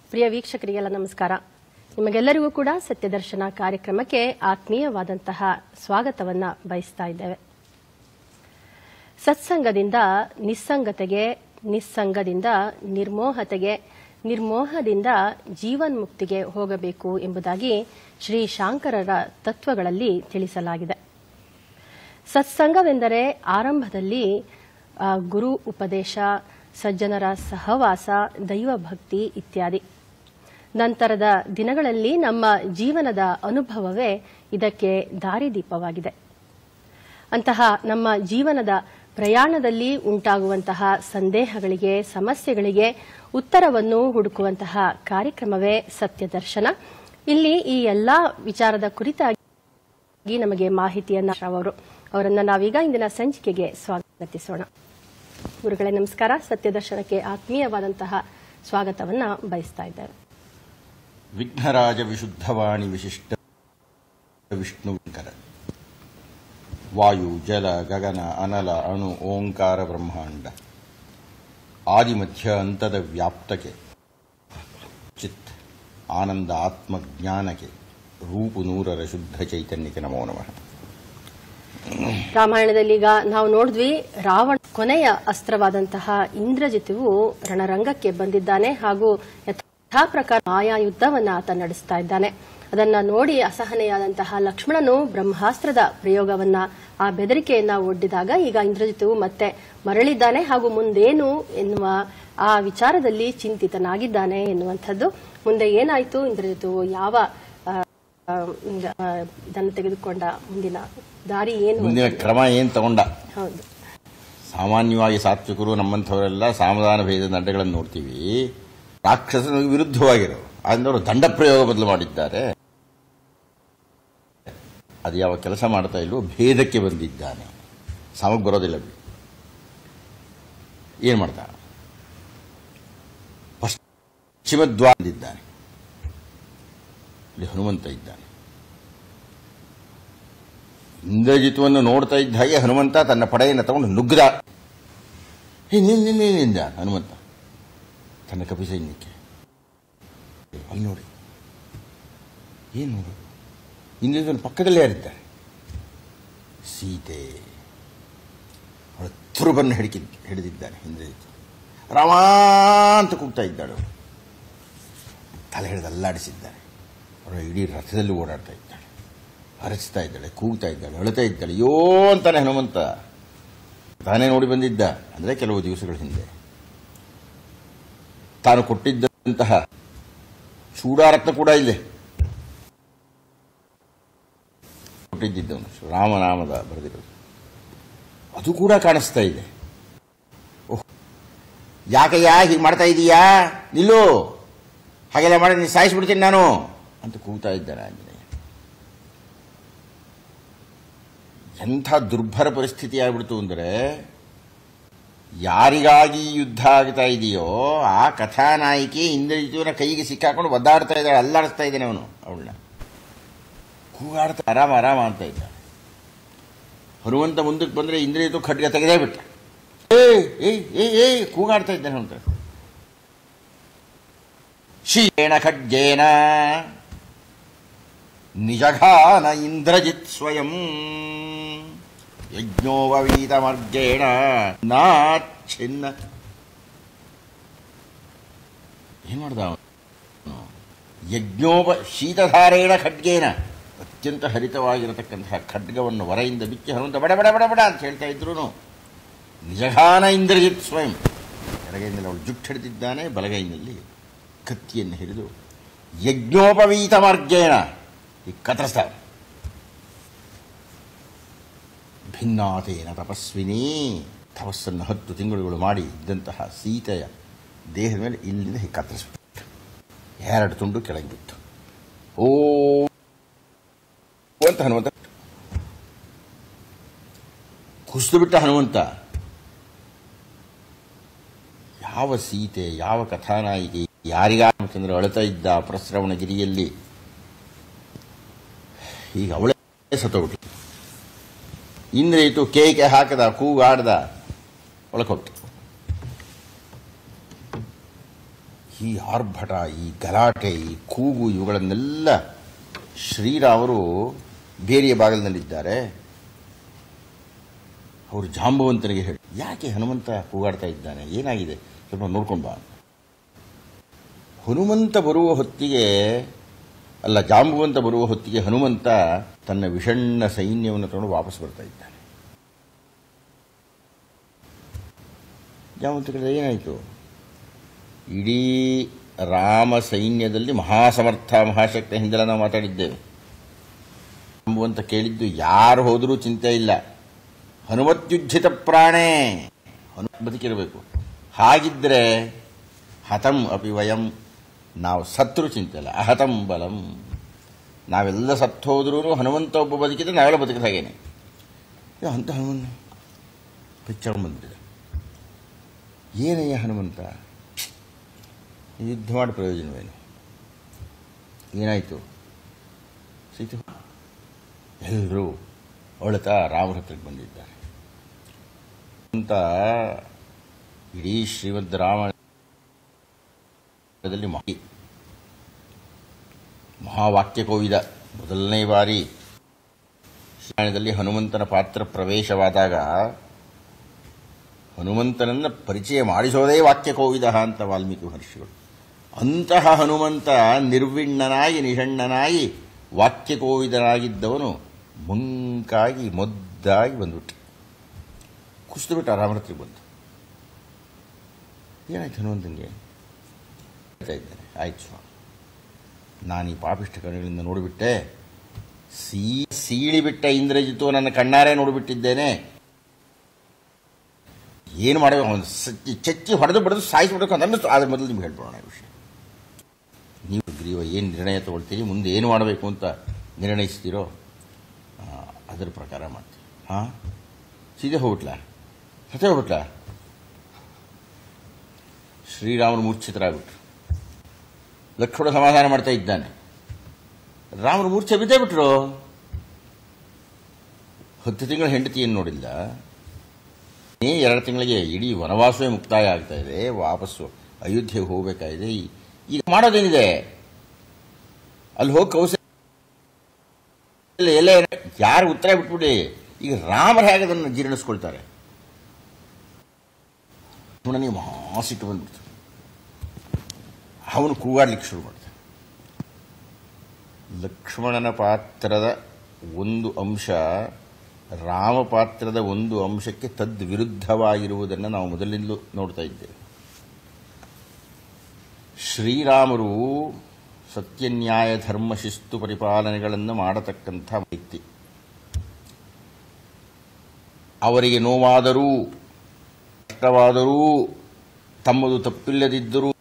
ಪ್ರಿಯ ವೀಕ್ಷಕರಿಗೆಲ್ಲ ನಮಸ್ಕಾರ ನಿಮಗೆಲ್ಲರಿಗೂ ಕೂಡ ಸತ್ಯದರ್ಶನ ಕಾರ್ಯಕ್ರಮಕ್ಕೆ ಆತ್ಮೀಯವಾದಂತಹ ಸ್ವಾಗತವನ್ನ ಬಯಸ್ತಾ ಇದ್ದೇವೆ ಸತ್ಸಂಗದಿಂದ ನಿಸ್ಸಂಗತೆಗೆ ನಿಸ್ಸಂಗದಿಂದ ನಿರ್ಮೋಹತೆಗೆ ನಿರ್ಮೋಹದಿಂದ ಜೀವನ್ಮುಕ್ತಿಗೆ ಹೋಗಬೇಕು ಎಂಬುದಾಗಿ ಶ್ರೀ ಶಾಂಕರರ ತತ್ವಗಳಲ್ಲಿ ತಿಳಿಸಲಾಗಿದೆ ಸತ್ಸಂಗವೆಂದರೆ ಆರಂಭದಲ್ಲಿ ಆ, ಗುರು ಉಪದೇಶ ಸಜ್ಜನರ ಸಹವಾಸ ದೈವ ಭಕ್ತಿ ಇತ್ಯಾದಿ ನಂತರದ ದಿನಗಳಲ್ಲಿ ನಮ್ಮ ಜೀವನದ ಅನುಭವವೇ ಇದಕ್ಕೆ ದಾರಿದೀಪವಾಗಿದೆ ಅಂತಹ ನಮ್ಮ ಜೀವನದ ಪ್ರಯಾಣದಲ್ಲಿ ಉಂಟಾಗುವಂತಹ ಸಂದೇಹಗಳಿಗೆ ಸಮಸ್ಯೆಗಳಿಗೆ ಉತ್ತರವನ್ನು ಹುಡುಕುವಂತಹ ಕಾರ್ಯಕ್ರಮವೇ ಸತ್ಯದರ್ಶನ ಇಲ್ಲಿ ಈ ಎಲ್ಲಾ ವಿಚಾರದ ಕುರಿತಾಗಿ ನಮಗೆ ಮಾಹಿತಿಯನ್ನ ಅವರು ಅವರನ್ನ ನಾವೀಗ ಇಂದಿನ ಸಂಚಿಕೆಗೆ ಸ್ವಾಗತಿಸೋಣ ಗುರುಗಳೇ ನಮಸ್ಕಾರ ಸತ್ಯದರ್ಶನಕ್ಕೆ ಆತ್ಮೀಯವಾದಂತಹ ಸ್ವಾಗತವನ್ನ ಬಯಸ್ತಾ ಇದ್ದೇವೆ ವಿಘ್ನರಾಜ ವಿಶುದ್ಧವಾಣಿ ವಿಶಿಷ್ಟ ವಿಷ್ಣುವಿಂಕರ ವಾಯು ಜಲ ಗಗನ ಅನಲ ಅಣು ಓಂಕಾರ ಬ್ರಹ್ಮಾಂಡ ಆದಿಮಧ್ಯ ಅಂತದ ವ್ಯಾಪ್ತಕ್ಕೆ ಚಿತ್ ಆನಂದ ಆತ್ಮಜ್ಞಾನಕ್ಕೆ ರೂಪು ನೂರರ ಶುದ್ಧ ಚೈತನ್ಯಕ್ಕೆ ನಮೋ ನಮಃ ರಾಮಾಯಣದಲ್ಲಿ ಈಗ ನಾವು ನೋಡಿದ್ವಿ ರಾವಣ ಕೊನೆಯ ಅಸ್ತ್ರವಾದಂತಹ ಇಂದ್ರಜಿತುವು ರಣರಂಗಕ್ಕೆ ಬಂದಿದ್ದಾನೆ ಹಾಗೂ ಯಥಾ ಪ್ರಕಾರ ಮಾಯಾ ಯುದ್ಧವನ್ನ ಆತ ನಡೆಸ್ತಾ ಇದ್ದಾನೆ ಅದನ್ನ ನೋಡಿ ಅಸಹನೆಯಾದಂತಹ ಲಕ್ಷ್ಮಣನು ಬ್ರಹ್ಮಾಸ್ತ್ರದ ಪ್ರಯೋಗವನ್ನ ಆ ಬೆದರಿಕೆಯನ್ನ ಒಡ್ಡಿದಾಗ ಈಗ ಇಂದ್ರಜಿತುವು ಮತ್ತೆ ಮರಳಿದ್ದಾನೆ ಹಾಗೂ ಮುಂದೇನು ಎನ್ನುವ ಆ ವಿಚಾರದಲ್ಲಿ ಚಿಂತಿತನಾಗಿದ್ದಾನೆ ಎನ್ನುವಂಥದ್ದು ಮುಂದೆ ಏನಾಯಿತು ಇಂದ್ರಜಿತುವು ಯಾವ ಆ, ಆ, ಆ, ಇದನ್ನು ತೆಗೆದುಕೊಂಡ ಮುಂದಿನ ದಾರಿ ಏನು ಮುಂದಿನ ಕ್ರಮ ಏನ್ ತಗೊಂಡ ಹೌದು ಸಾಮಾನ್ಯವಾಗಿ ಸಾತ್ವಿಕರು ನಮ್ಮಂಥವರೆಲ್ಲ ಸಾಮಧಾನ ಭೇದದ ಅಡ್ಡಗಳನ್ನು ನೋಡ್ತೀವಿ ರಾಕ್ಷಸನ ವಿರುದ್ಧವಾಗಿರೋ ಅಂದವರು ದಂಡ ಪ್ರಯೋಗ ಬದಲು ಮಾಡಿದ್ದಾರೆ ಅದು ಯಾವ ಕೆಲಸ ಮಾಡ್ತಾ ಇಲ್ವೋ ಭೇದಕ್ಕೆ ಬಂದಿದ್ದಾನೆ ಸಾಮಗ್ ಬರೋದಿಲ್ಲ ಬಿಡಿ ಏನ್ ಮಾಡ್ತಾ ಪಶ್ಚಿಮ ದ್ವಾರದಿದ್ದಾನೆ ಇಲ್ಲಿ ಹನುಮಂತ ಇದ್ದಾನೆ ಇಂದ್ರಜಿತುವನ್ನು ನೋಡ್ತಾ ಇದ್ದ ಹಾಗೆ ಹನುಮಂತ ತನ್ನ ಪಡೆಯನ್ನು ತಗೊಂಡು ನುಗ್ಗದ ಹೇ ನಿನ್ ನಿನ್ ನಿನ್ ನಿಂದ ಹನುಮಂತ ತನ್ನ ಕಪಿ ಸೈನ್ಯಕ್ಕೆ ಅಲ್ಲಿ ನೋಡಿ ಏನು ನೋಡು ಇಂದ್ರಜಿತನ ಪಕ್ಕದಲ್ಲೇ ಯಾರಿದ್ದಾರೆ ಸೀತೆ ಅವಳ ತುರುಬನ್ನು ಹಿಡಿಕಿ ಹಿಡಿದಿದ್ದಾನೆ ಇಂದ್ರಜಿತ್ ರಾಮ ಅಂತ ಕೂಗ್ತಾ ಇದ್ದಾಳೆ ಅವಳು ತಲೆ ಹಿಡಿದು ಅಲ್ಲಾಡಿಸಿದ್ದಾನೆ ಅವಳ ಇಡೀ ರಥದಲ್ಲಿ ಓಡಾಡ್ತಾ ಇದ್ದಾಳೆ ಹರಚ್ತಾ ಇದ್ದಾಳೆ ಕೂಗ್ತಾ ಇದ್ದಾಳೆ ಅಳುತ್ತಾ ಇದ್ದಾಳೆ ಯೋ ಅಂತಾನೆ ಹನುಮಂತ ತಾನೇ ನೋಡಿ ಬಂದಿದ್ದ ಅಂದ್ರೆ ಕೆಲವು ದಿವಸಗಳ ಹಿಂದೆ ತಾನು ಕೊಟ್ಟಿದ್ದಂತಹ ಚೂಡಾರತ್ನ ಕೂಡ ಇದೆ ಕೊಟ್ಟಿದ್ದವನು ರಾಮನಾಮದ ಬರೆದಿರೋದು ಅದು ಕೂಡ ಕಾಣಿಸ್ತಾ ಇದೆ ಓಹ್ ಯಾಕಯ್ಯ ಹೀಗೆ ಮಾಡ್ತಾ ಇದೀಯಾ ನಿಲ್ಲು ಹಾಗೆಲ್ಲ ಮಾಡಿ ನೀನು ಸಾಯಿಸ್ಬಿಡ್ತೀನಿ ನಾನು ಅಂತ ಕೂಗ್ತಾ ಇದ್ದಾನೆ ಆಂಜನೇಯ ಎಂಥ ದುರ್ಭರ ಪರಿಸ್ಥಿತಿ ಆಗ್ಬಿಡ್ತು ಅಂದರೆ ಯಾರಿಗಾಗಿ ಯುದ್ಧ ಆಗ್ತಾ ಇದೆಯೋ ಆ ಕಥಾನಾಯಕಿ ಇಂದ್ರಜಿತುವಿನ ಕೈಗೆ ಸಿಕ್ಕಾಕೊಂಡು ಒದ್ದಾಡ್ತಾ ಇದ್ದಾಳೆ ಅಲ್ಲಾಡಿಸ್ತಾ ಇದ್ದಾನೆ ಅವನು ಅವಳನ್ನ ಕೂಗಾಡ್ತಾ ಆರಾಮ ಆರಾಮ ಅಂತ ಇದ್ದ ಹನುಮಂತ ಮುಂದಕ್ಕೆ ಬಂದರೆ ಇಂದ್ರಜಿತು ಖಡ್ಗ ತೆಗೆದೇ ಬಿಟ್ಟ ಏ ಏ ಏ ಏ ಕೂಗಾಡ್ತಾ ಇದ್ದಾನೆ ಅಂತ ಶೀಣ ಖಡ್ಗೇನ ನಿಜಘಾನ ಇಂದ್ರಜಿತ್ ಸ್ವಯಂ ಯಜ್ಞೋಪವೀತಮರ್ಗೇಣ ನಾಚ್ಛಿನ್ನ ಏನ್ ಮಾಡ್ದ ಅವನು ಯಜ್ಞೋಪ ಶೀತಧಾರೇಣ ಖಡ್ಗೇನ ಅತ್ಯಂತ ಹರಿತವಾಗಿರತಕ್ಕಂತಹ ಖಡ್ಗವನ್ನು ಹೊರೆಯಿಂದ ಬಿಚ್ಚಿ ಹನುಮಂತ ಬಡ ಬಡ ಬಡ ಬಡ ಅಂತ ಹೇಳ್ತಾ ಇದ್ರು ನಿಜಘಾನ ಇಂದ್ರಜಿತ್ ಸ್ವಯಂ ಎಡಗೈನಲ್ಲಿ ಅವಳು ಜುಟ್ಟು ಹಿಡಿದಿದ್ದಾನೆ ಬಲಗೈನಲ್ಲಿ ಕತ್ತಿಯನ್ನು ಹಿಡಿದು ಯಜ್ಞೋಪವೀತ ಮಾರ್ಗೇಣ ಈ ಕತ್ತರಿಸ್ತಾನೆ ಭಿನ್ನಾತೇನ ತಪಸ್ವಿನಿ ತಪಸ್ಸನ್ನು ಹತ್ತು ತಿಂಗಳುಗಳು ಮಾಡಿ ಇದ್ದಂತಹ ಸೀತೆಯ ದೇಹದ ಮೇಲೆ ಇಲ್ಲಿಂದ ಹೀಗೆ ಕತ್ತರಿಸ್ಬಿಟ್ಟು ಎರಡು ತುಂಡು ಕೆಳಗೆ ಬಿತ್ತು ಓ ಅಂತ ಹನುಮಂತ ಕುಸಿದು ಬಿಟ್ಟ ಹನುಮಂತ ಯಾವ ಸೀತೆ ಯಾವ ಕಥಾನಾಯಿಕೆ ಯಾರಿಗಾಮಚಂದ್ರ ಅಳುತ್ತಾ ಇದ್ದ ಪ್ರಸ್ರವಣಗಿರಿಯಲ್ಲಿ ಈಗ ಅವಳೇ ಸತ್ತೋಗ್ಬಿಟ್ಟು ಇಂದ್ರಿಯಿತು ಕೇಕೆ ಹಾಕದ ಕೂಗಾಡ್ದ ಒಳಕೊಟ್ಟು ಈ ಆರ್ಭಟ ಈ ಗಲಾಟೆ ಈ ಕೂಗು ಇವುಗಳನ್ನೆಲ್ಲ ಶ್ರೀರಾಮರು ಬೇರೆಯ ಬಾಗಿಲಿನಲ್ಲಿದ್ದಾರೆ ಅವರು ಜಾಂಬವಂತನಿಗೆ ಹೇಳಿ ಯಾಕೆ ಹನುಮಂತ ಕೂಗಾಡ್ತಾ ಇದ್ದಾನೆ ಏನಾಗಿದೆ ಸ್ವಲ್ಪ ನೋಡ್ಕೊಂಡು ಬಾ ಹನುಮಂತ ಬರುವ ಹೊತ್ತಿಗೆ ಅಲ್ಲ ಜಾಂಬುವಂತ ಬರುವ ಹೊತ್ತಿಗೆ ಹನುಮಂತ ತನ್ನ ವಿಷಣ್ಣ ಸೈನ್ಯವನ್ನು ತಗೊಂಡು ವಾಪಸ್ ಬರ್ತಾ ಇದ್ದಾನೆ ಜಾಂಬವಂತ ಕೇಳಿದ ಏನಾಯಿತು ಇಡೀ ರಾಮ ಸೈನ್ಯದಲ್ಲಿ ಮಹಾಸಮರ್ಥ ಮಹಾಶಕ್ತ ಹಿಂದೆಲ್ಲ ನಾವು ಮಾತಾಡಿದ್ದೇವೆ ಜಾಂಬುವಂತ ಕೇಳಿದ್ದು ಯಾರು ಹೋದರೂ ಚಿಂತೆ ಇಲ್ಲ ಹನುಮತ್ಯುಜ್ಜಿತ ಪ್ರಾಣೇ ಹನು ಬದುಕಿರಬೇಕು ಹಾಗಿದ್ರೆ ಹತಂ ಅಪಿ ವಯಂ ನಾವು ಸತ್ರು ಚಿಂತೆ ಇಲ್ಲ ಅಹತಂ ಬಲಂ ನಾವೆಲ್ಲ ಸತ್ತು ಹೋದ್ರೂ ಹನುಮಂತ ಒಬ್ಬ ಬದುಕಿದ್ರೆ ನಾವೆಲ್ಲ ಬದುಕಿದ ಹಾಗೇನೆ ಇದು ಅಂತ ಹನುಮನ್ ಪಿಚ್ಚರ್ ಬಂದಿದೆ ಏನಯ್ಯ ಹನುಮಂತ ಯುದ್ಧ ಮಾಡಿ ಪ್ರಯೋಜನವೇನು ಏನಾಯಿತು ಸೀತು ಎಲ್ಲರೂ ಅಳುತ್ತಾ ರಾಮರ ಹತ್ರಕ್ಕೆ ಬಂದಿದ್ದಾರೆ ಅಂತ ಇಡೀ ಶ್ರೀಮದ್ ರಾಮಾಯಣದಲ್ಲಿ ಮಹಾ ಮಹಾವಾಕ್ಯ ಕೋವಿದ ಮೊದಲನೇ ಬಾರಿ ರಾಮಾಯಣದಲ್ಲಿ ಹನುಮಂತನ ಪಾತ್ರ ಪ್ರವೇಶವಾದಾಗ ಹನುಮಂತನನ್ನ ಪರಿಚಯ ಮಾಡಿಸೋದೇ ವಾಕ್ಯ ಕೋವಿದ ಅಂತ ವಾಲ್ಮೀಕಿ ಮಹರ್ಷಿಗಳು ಅಂತಹ ಹನುಮಂತ ನಿರ್ವಿಣ್ಣನಾಗಿ ನಿಷಣ್ಣನಾಗಿ ವಾಕ್ಯ ಕೋವಿದನಾಗಿದ್ದವನು ಮಂಕಾಗಿ ಮೊದ್ದಾಗಿ ಬಂದ್ಬಿಟ್ಟು ಕುಸಿದು ಬಿಟ್ಟ ರಾಮರ ಹತ್ರಕ್ಕೆ ಬಂದು ಏನಾಯ್ತು ಹನುಮಂತನಿಗೆ ಹೇಳ್ತಾ ಇದ್ದಾನೆ ಆಯ್ತು ಸ್ವಾಮಿ ನಾನು ಈ ಪಾಪಿಷ್ಟ ಕಣ್ಣುಗಳಿಂದ ನೋಡಿಬಿಟ್ಟೆ ಸೀ ಸೀಳಿಬಿಟ್ಟ ಇಂದ್ರಜಿತು ನನ್ನ ಕಣ್ಣಾರೆ ನೋಡಿಬಿಟ್ಟಿದ್ದೇನೆ ಏನು ಮಾಡಬೇಕು ಅವನು ಸಚ್ಚಿ ಚಚ್ಚಿ ಹೊಡೆದು ಬಡಿದು ಸಾಯಿಸ್ಬಿಡಬೇಕು ಅಂತ ಅನ್ನಿಸ್ತು ಆದರೆ ಮೊದಲು ನಿಮ್ಗೆ ಹೇಳ್ಬಿಡೋಣ ಈ ವಿಷಯ ನೀವು ಗ್ರೀವ ಏನು ನಿರ್ಣಯ ತಗೊಳ್ತೀರಿ ಮುಂದೆ ಏನು ಮಾಡಬೇಕು ಅಂತ ನಿರ್ಣಯಿಸ್ತೀರೋ ಆ, ಅದರ ಪ್ರಕಾರ ಮಾಡ್ತೀವಿ ಹಾಂ ಸೀದೆ ಹೋಗ್ಬಿಟ್ಲಾ ಸತ್ತೇ ಹೋಗ್ಬಿಟ್ಲಾ ಶ್ರೀರಾಮನು ಮೂರ್ಛಿತರಾಗ್ಬಿಟ್ರು ಲಕ್ಷ್ಮಣ ಸಮಾಧಾನ ಮಾಡ್ತಾ ಇದ್ದಾನೆ ರಾಮನು ಮೂರ್ಛೆ ಬಿದ್ದೇ ಬಿಟ್ರು ಹತ್ತು ತಿಂಗಳ ಹೆಂಡತಿಯನ್ನು ನೋಡಿಲ್ಲ ಈ ಎರಡು ತಿಂಗಳಿಗೆ ಇಡೀ ವನವಾಸವೇ ಮುಕ್ತಾಯ ಆಗ್ತಾ ಇದೆ ವಾಪಸ್ಸು ಅಯೋಧ್ಯೆಗೆ ಹೋಗಬೇಕಾಗಿದೆ ಈ- ಈಗ ಮಾಡೋದೇನಿದೆ ಅಲ್ಲಿ ಹೋಗಿ ಕೌಶ ಎಲ್ಲ ಯಾರು ಉತ್ತರ ಬಿಟ್ಬಿಡಿ ಈಗ ರಾಮರು ಹೇಗೆ ಅದನ್ನು ಜೀರ್ಣಿಸ್ಕೊಳ್ತಾರೆ ಲಕ್ಷ್ಮಣನಿಗೆ ಮಹಾ ಸಿಟ್ಟು ಬಂದ್ಬಿಡ್ತು ಅವನು ಕೂಗಾಡ್ಲಿಕ್ಕೆ ಶುರು ಮಾಡ್ತಾನೆ ಲಕ್ಷ್ಮಣನ ಪಾತ್ರದ ಒಂದು ಅಂಶ ರಾಮ ಪಾತ್ರದ ಒಂದು ಅಂಶಕ್ಕೆ ತದ್ ವಿರುದ್ಧವಾಗಿರುವುದನ್ನು ನಾವು ಮೊದಲಿಂದಲೂ ನೋಡ್ತಾ ಇದ್ದೇವೆ ಶ್ರೀರಾಮರು ಸತ್ಯನ್ಯಾಯ ಧರ್ಮ ಶಿಸ್ತು ಪರಿಪಾಲನೆಗಳನ್ನು ಮಾಡತಕ್ಕಂಥ ವ್ಯಕ್ತಿ ಅವರಿಗೆ ನೋವಾದರೂ ಕಷ್ಟವಾದರೂ ತಮ್ಮದು ತಪ್ಪಿಲ್ಲದಿದ್ದರೂ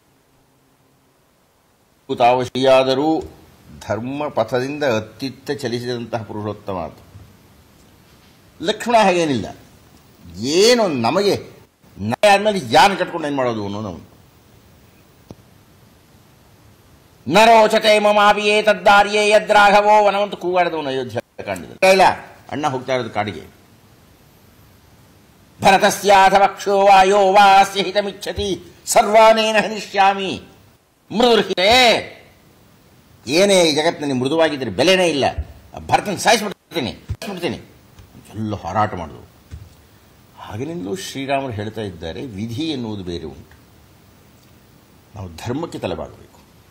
ತಾವು ಶ್ರೀಯಾದರೂ ಧರ್ಮ ಪಥದಿಂದ ಅತ್ತಿತ್ತ ಚಲಿಸಿದಂತಹ ಪುರುಷೋತ್ತಮ ಅದು ಲಕ್ಷ್ಮಣ ಹಾಗೇನಿಲ್ಲ ಏನು ನಮಗೆ ನಯ ಆದ್ಮೇಲೆ ಯಾನ್ ಕಟ್ಕೊಂಡು ಏನು ಮಾಡೋದು ಅನ್ನೋ ನಾವು ನರೋಚತೆ ಮಮಾಪಿಯೇ ತದ್ದಾರಿಯೇ ಯದ್ರಾಘವೋ ವನವಂತ ಕೂಗಾಡಿದವನು ಅಯೋಧ್ಯ ಕಾಂಡದಲ್ಲಿ ಇಲ್ಲ ಅಣ್ಣ ಹೋಗ್ತಾ ಇರೋದು ಕಾಡಿಗೆ ಭರತಸ್ಯಾಥ ವಕ್ಷೋ ವಾಯೋ ವಾಸ್ಯ ಹಿತಮಿಚ್ಛತಿ ಸರ್ವಾನೇನ ಹನಿಷ್ಯಾಮಿ ಮೃದುರ್ಹಿತೆ ಏನೇ ಈ ಜಗತ್ತಿನಲ್ಲಿ ಮೃದುವಾಗಿದ್ದರೆ ಬೆಲೆನೇ ಇಲ್ಲ ಭರತನ ಸಾಯಿಸ್ಬಿಡ್ತೀನಿ ಸಾಯಿಸ್ಬಿಡ್ತೀನಿ ಎಲ್ಲ ಹೋರಾಟ ಮಾಡೋದು ಹಾಗೆನಿಂದಲೂ ಶ್ರೀರಾಮರು ಹೇಳ್ತಾ ಇದ್ದಾರೆ ವಿಧಿ ಎನ್ನುವುದು ಬೇರೆ ಉಂಟು ನಾವು ಧರ್ಮಕ್ಕೆ ತಲೆಬಾಗಬೇಕು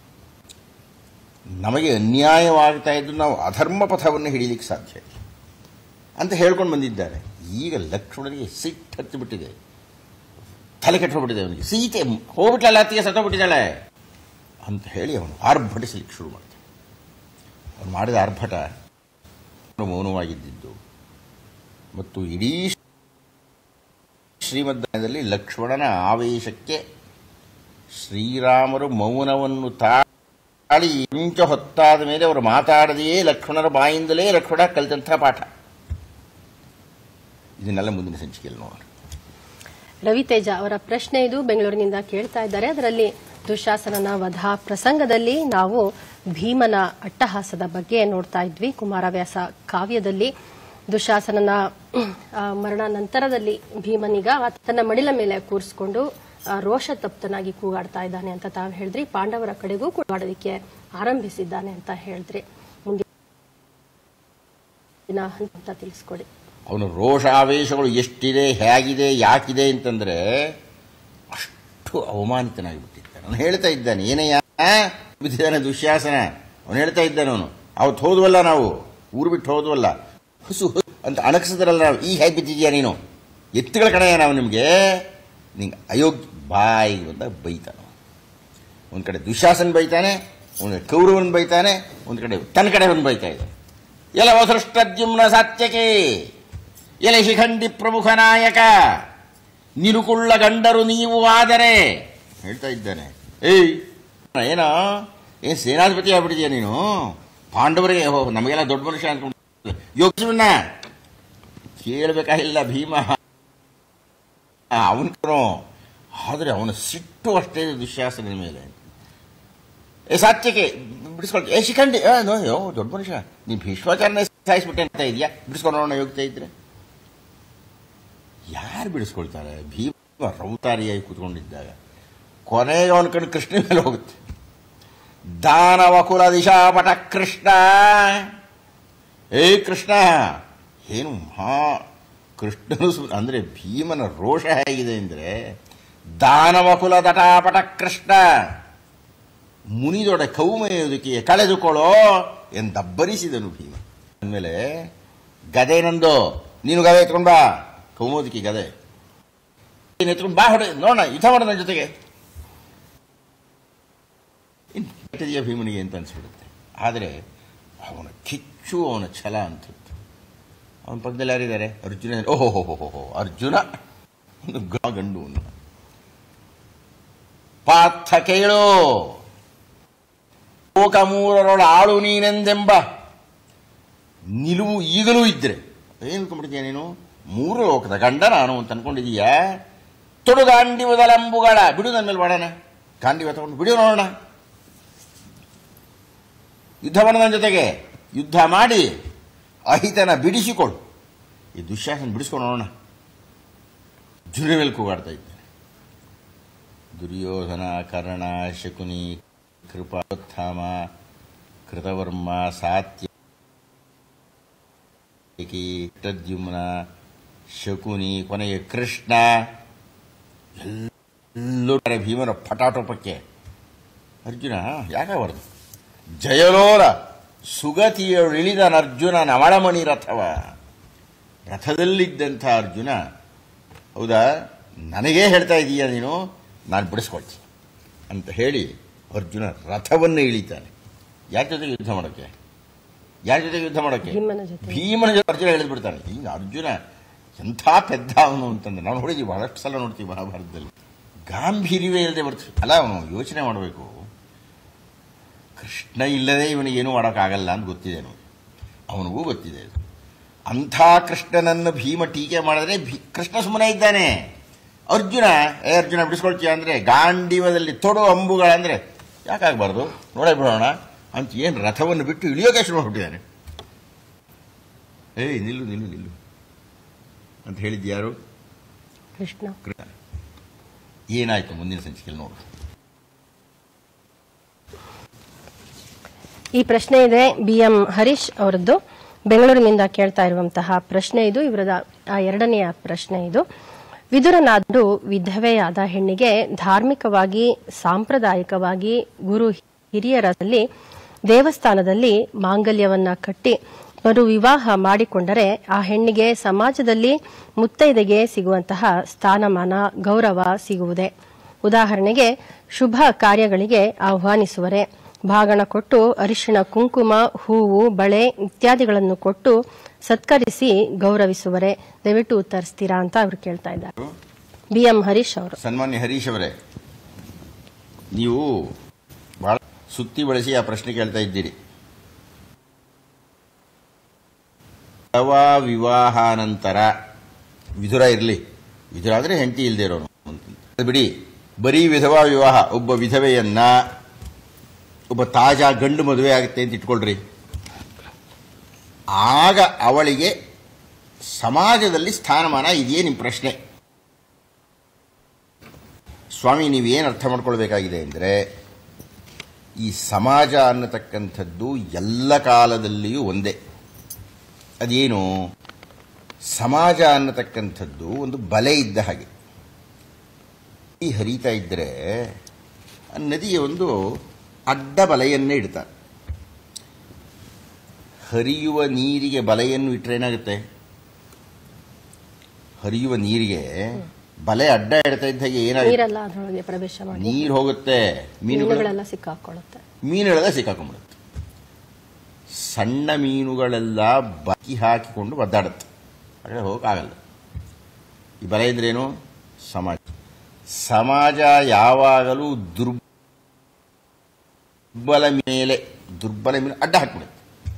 ನಮಗೆ ಅನ್ಯಾಯವಾಗ್ತಾ ಇದ್ದು ನಾವು ಅಧರ್ಮ ಪಥವನ್ನು ಹಿಡಿಯಲಿಕ್ಕೆ ಸಾಧ್ಯ ಇಲ್ಲ ಅಂತ ಹೇಳ್ಕೊಂಡು ಬಂದಿದ್ದಾರೆ ಈಗ ಲಕ್ಷ್ಮಣನಿಗೆ ಸಿಟ್ಟು ಹತ್ತಿಬಿಟ್ಟಿದೆ ತಲೆ ಕೆಟ್ಟೋಗ್ಬಿಟ್ಟಿದೆ ಅವನಿಗೆ ಸೀತೆ ಹೋಗ್ಬಿಟ್ಲಲ್ಲ ಅತ್ತಿಗೆ ಸತ್ತೋಗ್ಬಿಟ್ಟಿದ್ದಾಳೆ ಅಂತ ಹೇಳಿ ಅವನು ಆರ್ಭಟಿಸಲಿಕ್ಕೆ ಶುರು ಮಾಡ್ತಾನೆ ಅವನು ಮಾಡಿದ ಆರ್ಭಟ ಮೌನವಾಗಿದ್ದಿದ್ದು ಮತ್ತು ಇಡೀ ಶ್ರೀಮದ್ದಾಯದಲ್ಲಿ ಲಕ್ಷ್ಮಣನ ಆವೇಶಕ್ಕೆ ಶ್ರೀರಾಮರು ಮೌನವನ್ನು ತಾಳಿ ಇಂಚ ಹೊತ್ತಾದ ಮೇಲೆ ಅವರು ಮಾತಾಡದೆಯೇ ಲಕ್ಷ್ಮಣರ ಬಾಯಿಂದಲೇ ಲಕ್ಷ್ಮಣ ಕಲಿತಂಥ ಪಾಠ ಇದನ್ನೆಲ್ಲ ಮುಂದಿನ ಸಂಚಿಕೆಯಲ್ಲಿ ನೋಡೋಣ ರವಿತೇಜ ಅವರ ಪ್ರಶ್ನೆ ಇದು ಬೆಂಗಳೂರಿನಿಂದ ಕೇಳ್ತಾ ಇದ್ದಾರೆ ಅದರಲ್ಲಿ ದುಶಾಸನನ ವಧ ಪ್ರಸಂಗದಲ್ಲಿ ನಾವು ಭೀಮನ ಅಟ್ಟಹಾಸದ ಬಗ್ಗೆ ನೋಡ್ತಾ ಇದ್ವಿ ಕುಮಾರವ್ಯಾಸ ಕಾವ್ಯದಲ್ಲಿ ದುಶಾಸನನ ಆ, ಮರಣ ನಂತರದಲ್ಲಿ ಭೀಮನಿಗ ತನ್ನ ಮಡಿಲ ಮೇಲೆ ಕೂರಿಸಿಕೊಂಡು ಆ, ರೋಷತಪ್ತನಾಗಿ ಕೂಗಾಡ್ತಾ ಇದ್ದಾನೆ ಅಂತ ತಾವು ಹೇಳಿದ್ರಿ ಪಾಂಡವರ ಕಡೆಗೂ ಕೂಗಾಡೋದಕ್ಕೆ ಆರಂಭಿಸಿದ್ದಾನೆ ಅಂತ ಹೇಳಿದ್ರಿ ಮುಂದಿನ ಹಂತ ಅಂತ ತಿಳಿಸ್ಕೊಡಿ ಅವನ ರೋಷಾವೇಶಗಳು ಎಷ್ಟಿದೆ ಹೇಗಿದೆ ಯಾಕಿದೆ ಅಂತಂದ್ರೆ ಅಷ್ಟು ಅವಮಾನಿತನಾಗಿಬಿಟ್ಟಿದ್ದ ಅವನು ಹೇಳ್ತಾ ಇದ್ದಾನೆ ಏನಯ್ಯ ಬಿದ್ದಿದ್ದಾನೆ ದುಶ್ಯಾಸನ ಅವನು ಹೇಳ್ತಾ ಇದ್ದಾನೆ ಅವನು ಅವತ್ತು ಹೋದ್ವಲ್ಲ ನಾವು ಊರು ಬಿಟ್ಟು ಹೋದ್ವಲ್ಲ ಹುಸು ಹುಸು ಅಂತ ಅಣಗಿಸಿದ್ರಲ್ಲ ನಾವು ಈಗ ಹೇಗೆ ಬಿದ್ದಿದ್ಯಾ ನೀನು ಎತ್ತುಗಳ ಕಡೆಯ ನಾವು ನಿಮಗೆ ನಿಂಗೆ ಅಯೋಗ್ಯ ಬಾಯಿ ಅಂತ ಬೈತಾನೆ ಒಂದು ಕಡೆ ದುಶ್ಯಾಸನ್ ಬೈತಾನೆ ಒಂದು ಕಡೆ ಕೌರವನ್ ಬೈತಾನೆ ಒಂದು ಕಡೆ ತನ್ನ ಕಡೆ ಒಂದು ಬೈತಾ ಇದ್ದಾನೆ ಎಲ ವಸೃಷ್ಟದ್ಯುಮ್ನ ಸಾತ್ಯಕೆ ಎಲೆ ಶಿಖಂಡಿ ಪ್ರಮುಖ ನಾಯಕ ನಿರುಕುಳ್ಳ ಗಂಡರು ನೀವು ಆದರೆ ಹೇಳ್ತಾ ಇದ್ದಾನೆ ಏಯ್ ಏನೋ ಏನ್ ಸೇನಾಧಿಪತಿ ಆಗ್ಬಿಟ್ಟಿದ್ಯಾ ನೀನು ಪಾಂಡವರಿಗೆ ಹೋ ನಮಗೆಲ್ಲ ದೊಡ್ಡ ಮನುಷ್ಯ ಅನ್ಕೊಂಡು ಯೋಗಿಸವನ್ನ ಕೇಳಬೇಕಾಗಿಲ್ಲ ಭೀಮ ಅವನು ಆದರೆ ಅವನ ಸಿಟ್ಟು ಅಷ್ಟೇ ದುಶ್ಯಾಸನ ಮೇಲೆ ಏ ಸಾತ್ಯಕ್ಕೆ ಬಿಡಿಸ್ಕೊಳ್ತೀವಿ ಏ ಶಿಖಂಡಿ ಆ, ನೋ ಯೋ ದೊಡ್ಡ ಮನುಷ್ಯ ನೀನು ಭೀಷ್ಮಾಚಾರನೇ ಸಾಯಿಸ್ಬಿಟ್ಟೆ ಅಂತ ಇದೆಯಾ ಬಿಡಿಸ್ಕೊಂಡು ಯೋಗ್ತಾ ಇದ್ರೆ ಯಾರು ಬಿಡಿಸ್ಕೊಳ್ತಾರೆ ಭೀಮ ರೌತಾರಿಯಾಗಿ ಕೂತ್ಕೊಂಡಿದ್ದಾಗ ಕೊನೆಗೆ ಅವನ ಕಣ್ಣು ಕೃಷ್ಣ ಮೇಲೆ ಹೋಗುತ್ತೆ ದಾನವ ಕುಲ ದಿಶಾಪಟ ಕೃಷ್ಣ ಏ ಕೃಷ್ಣ ಏನು ಮಹಾ ಕೃಷ್ಣನು ಸು- ಅಂದ್ರೆ ಭೀಮನ ರೋಷ ಹೇಗಿದೆ ಅಂದ್ರೆ ದಾನವ ಕುಲ ದಟಾಪಟ ಕೃಷ್ಣ ಮುನಿದೊಡೆ ಕೌಮೆಯುವುದಕ್ಕೆ ಕಳೆದುಕೊಳ್ಳೋ ಎಂದಬ್ಬರಿಸಿದನು ಭೀಮ ಅಂದಮೇಲೆ ಗದೆ ನಂದು ನೀನು ಗದೆ ಎತ್ಕೊಂಡ್ ಬಾ ಕೌಮೋದಕ್ಕೆ ಗದೆ ನೀನು ಎತ್ಕೊಂಡ್ ಬಾ ಹೊಡೆ ನೋಡೋಣ ಯುದ್ಧ ಮಾಡೋಣ ನನ್ನ ಜೊತೆಗೆ ಇನ್ನು ಕೆಟ್ಟದೆಯಾ ಭೀಮನಿಗೆ ಅಂತ ಅನ್ಸ್ಬಿಡುತ್ತೆ ಆದರೆ ಅವನ ಕಿಚ್ಚು ಅವನ ಛಲ ಅಂತಿತ್ತು ಅವನ ಪಕ್ಕದಲ್ಲಿ ಯಾರಿದ್ದಾರೆ ಅರ್ಜುನ ಓಹೋ ಹೋ ಹೋ ಹೋ ಅರ್ಜುನ ಒಂದು ಗ- ಗಂಡು ಅವನು. ಪಾರ್ಥ ಕೇಳು ಲೋಕ ಮೂರರೊಳ ಆಳು ನೀನೆಂದೆಂಬ ನಿಲುವು ಈಗಲೂ ಇದ್ರೆ ಏನು ಅನ್ಕೊಂಡ್ಬಿಟ್ಟಿದ್ಯಾ ನೀನು ಮೂರು ಲೋಕದ ಗಂಡ ನಾನು ಅಂತ ಅನ್ಕೊಂಡಿದೀಯಾ ತೊಡು ಗಾಂಡಿವದಲಂಬುಗಳ ಬಿಡು ನನ್ನ ಮೇಲೆ ಬಾಡಣ ಗಾಂಡಿವ ತಗೊಂಡು ಬಿಡು ನೋಡೋಣ ಯುದ್ಧ ಮಾಡು ನನ್ನ ಜೊತೆಗೆ ಯುದ್ಧ ಮಾಡಿ ಅಹಿತನ ಬಿಡಿಸಿಕೊಡು ಈ ದುಶ್ಯಾಸನ ಬಿಡಿಸ್ಕೊಂಡು ನೋಡೋಣ ಜುರಿ ಮೇಲೆ ಕೂಗಾಡ್ತಾ ಇದ್ದಾನೆ ದುರ್ಯೋಧನ ಕರ್ಣ ಶಕುನಿ ಕೃಪಾತ್ಥಾಮ ಕೃತವರ್ಮ ಸಾತ್ಯ ಟದ್ಯುಮ್ನ ಶಕುನಿ ಕೊನೆಗೆ ಕೃಷ್ಣ ಎಲ್ಲರೂ ಭೀಮನ ಪಟಾಟೋಪಕ್ಕೆ ಅರ್ಜುನ ಯಾಕಾಗಬಾರ್ದು ಜಯಲೋಲ ಸುಗತಿಯಳಿದ ಅರ್ಜುನ ನವಳಮಣಿ ರಥವ ರಥದಲ್ಲಿದ್ದಂಥ ಅರ್ಜುನ ಹೌದಾ ನನಗೇ ಹೇಳ್ತಾ ಇದೀಯ ನೀನು ನಾನು ಬಿಡಿಸ್ಕೊಳ್ತೀನಿ ಅಂತ ಹೇಳಿ ಅರ್ಜುನ ರಥವನ್ನು ಇಳಿತಾನೆ ಯಾರ ಜೊತೆಗೆ ಯುದ್ಧ ಮಾಡೋಕ್ಕೆ ಯಾರ ಜೊತೆಗೆ ಯುದ್ಧ ಮಾಡೋಕ್ಕೆ ಭೀಮನ ಜೊತೆ. ಭೀಮನ ಜೊತೆ ಅರ್ಜುನ ಹೇಳಿದ್ ಬಿಡ್ತಾನೆ ಈಗ ಅರ್ಜುನ ಎಂಥ ಪೆದ್ದ ಅವನು ಅಂತಂದ್ರೆ ನಾವು ನೋಡಿದ್ದೀವಿ ಬಹಳಷ್ಟು ಸಲ ನೋಡ್ತೀವಿ ಮಹಾಭಾರತದಲ್ಲಿ ಗಾಂಭೀರ್ಯವೇ ಇಲ್ಲದೆ ಬರ್ತೀವಿ ಅಲ್ಲ ಅವನು ಯೋಚನೆ ಮಾಡಬೇಕು ಕೃಷ್ಣ ಇಲ್ಲದೆ ಇವನಿಗೇನು ಮಾಡೋಕ್ಕಾಗಲ್ಲ ಅಂತ ಗೊತ್ತಿದೆ ಅವನಿಗೆ ಅವನಿಗೂ ಗೊತ್ತಿದೆ ಇದು ಅಂಥ ಕೃಷ್ಣನನ್ನು ಭೀಮ ಟೀಕೆ ಮಾಡಿದ್ರೆ ಭೀ- ಕೃಷ್ಣ ಸುಮ್ಮನೆ ಇದ್ದಾನೆ ಅರ್ಜುನ ಏ ಅರ್ಜುನ ಬಿಡಿಸ್ಕೊಳ್ತೀಯ ಅಂದ್ರೆ ಗಾಂಡೀವದಲ್ಲಿ ತೊಡು ಅಂಬುಗಳಂದ್ರೆ ಯಾಕಾಗಬಾರ್ದು ನೋಡೇ ಬಿಡೋಣ ಅಂತ ಏನು ರಥವನ್ನು ಬಿಟ್ಟು ಇಳಿಯೋಕೆ ಶುರು ಮಾಡ್ಬಿಟ್ಟಿದ್ದಾನೆ ಏಯ್ ನಿಲ್ಲು ನಿಲ್ಲು ನಿಲ್ಲು ಅಂತ ಹೇಳಿದ್ದು ಯಾರು ಕೃಷ್ಣ ಕೃಷ್ಣ ಏನಾಯ್ತು ಮುಂದಿನ ಸಂಚಿಕೆಯಲ್ಲಿ ನೋಡು ಈ ಪ್ರಶ್ನೆ ಇದೆ ಬಿ ಎಂ ಹರೀಶ್ ಅವರದ್ದು ಬೆಂಗಳೂರಿನಿಂದ ಕೇಳ್ತಾ ಇರುವಂತಹ ಪ್ರಶ್ನೆ ಇದು ಇವರದ ಆ ಎರಡನೆಯ ಪ್ರಶ್ನೆ ಇದು ವಿದುರನಾಡು ವಿಧವೆಯಾದ ಹೆಣ್ಣಿಗೆ ಧಾರ್ಮಿಕವಾಗಿ ಸಾಂಪ್ರದಾಯಿಕವಾಗಿ ಗುರು ಹಿರಿಯರಲ್ಲಿ ದೇವಸ್ಥಾನದಲ್ಲಿ ಮಾಂಗಲ್ಯವನ್ನ ಕಟ್ಟಿ ಮರು ವಿವಾಹ ಮಾಡಿಕೊಂಡರೆ ಆ ಹೆಣ್ಣಿಗೆ ಸಮಾಜದಲ್ಲಿ ಮುತ್ತೈದೆಗೆ ಸಿಗುವಂತಹ ಸ್ಥಾನಮಾನ ಗೌರವ ಸಿಗುವುದೇ ಉದಾಹರಣೆಗೆ ಶುಭ ಕಾರ್ಯಗಳಿಗೆ ಆಹ್ವಾನಿಸುವರೆ ಭಾಗಣ ಕೊಟ್ಟು ಅರಿಶಿಣ ಕುಂಕುಮ ಹೂವು ಬಳೆ ಇತ್ಯಾದಿಗಳನ್ನು ಕೊಟ್ಟು ಸತ್ಕರಿಸಿ ಗೌರವಿಸುವರೆ ದಯವಿಟ್ಟು ಉತ್ತರಿಸ್ತೀರಾ ಅಂತ ಅವರು ಕೇಳ್ತಾ ಇದ್ದಾರೆ ಬಿ ಎಂ ಹರೀಶ್ ಅವರು ಸನ್ಮಾನ್ಯ ಹರೀಶ್ ಅವರೇ ನೀವು ಬಹಳ ಸುತ್ತಿ ಬಳಸಿ ಆ ಪ್ರಶ್ನೆ ಕೇಳ್ತಾ ಇದ್ದೀರಿ ಅಥವಾ ವಿವಾಹಾನಂತರ ವಿಧುರ ಇರಲಿ ವಿಧುರ ಆದರೆ ಹೆಂಡತಿ ಇಲ್ಲದೆ ಇರೋನು ಅಂತ ಬಿಡಿ ಬರೀ ವಿಧವಾ ವಿವಾಹ ಒಬ್ಬ ವಿಧವೆಯನ್ನ ಒಬ್ಬ ತಾಜಾ ಗಂಡು ಮದುವೆ ಆಗುತ್ತೆ ಅಂತ ಇಟ್ಕೊಳ್ರಿ ಆಗ ಅವಳಿಗೆ ಸಮಾಜದಲ್ಲಿ ಸ್ಥಾನಮಾನ ಇದೆಯೇ ನಿಮ್ಮ ಪ್ರಶ್ನೆ ಸ್ವಾಮಿ ನೀವೇನು ಅರ್ಥ ಮಾಡ್ಕೊಳ್ಬೇಕಾಗಿದೆ ಅಂದರೆ ಈ ಸಮಾಜ ಅನ್ನತಕ್ಕಂಥದ್ದು ಎಲ್ಲ ಕಾಲದಲ್ಲಿಯೂ ಒಂದೇ ಅದೇನು ಸಮಾಜ ಅನ್ನತಕ್ಕಂಥದ್ದು ಒಂದು ಬಲೆ ಇದ್ದ ಹಾಗೆ ಈ ಹರಿತಾ ಇದ್ದರೆ ಆ ನದಿಯ ಒಂದು ಅಡ್ಡ ಬಲೆಯನ್ನೇ ಇಡ್ತಾರೆ ಹರಿಯುವ ನೀರಿಗೆ ಬಲೆಯನ್ನು ಇಟ್ಟರೆ ಏನಾಗುತ್ತೆ ಹರಿಯುವ ನೀರಿಗೆ ಬಲೆ ಅಡ್ಡ ಇಡ್ತಾ ಇದ್ದ ಹಾಗೆ ಏನಾಗುತ್ತೆ ನೀರೆಲ್ಲ ಅದರೊಳಗೆ ಪ್ರವೇಶ ಮಾಡಿ ನೀರು ಹೋಗುತ್ತೆ ಮೀನುಗಳು ಮೀನುಗಳೆಲ್ಲ ಸಿಕ್ಕಾಕೊಳ್ಳುತ್ತೆ ಮೀನುಗಳೆಲ್ಲ ಸಿಕ್ಕಾಕೊಂಡ್ಬಿಡುತ್ತೆ ಸಣ್ಣ ಮೀನುಗಳೆಲ್ಲ ಬಕ್ಕಿ ಹಾಕಿಕೊಂಡು ಒದ್ದಾಡುತ್ತೆ ಹಾಗೆ ಹೋಗಕ್ಕಾಗಲ್ಲ ಈ ಬಲ ಅಂದ್ರೇನು ಸಮಾಜ ಸಮಾಜ ಯಾವಾಗಲೂ ದುರ್ಬಲ ಮೇಲೆ ದುರ್ಬಲ ಮೇಲೆ ಅಡ್ಡ ಹಾಕ್ಬಿಡುತ್ತೆ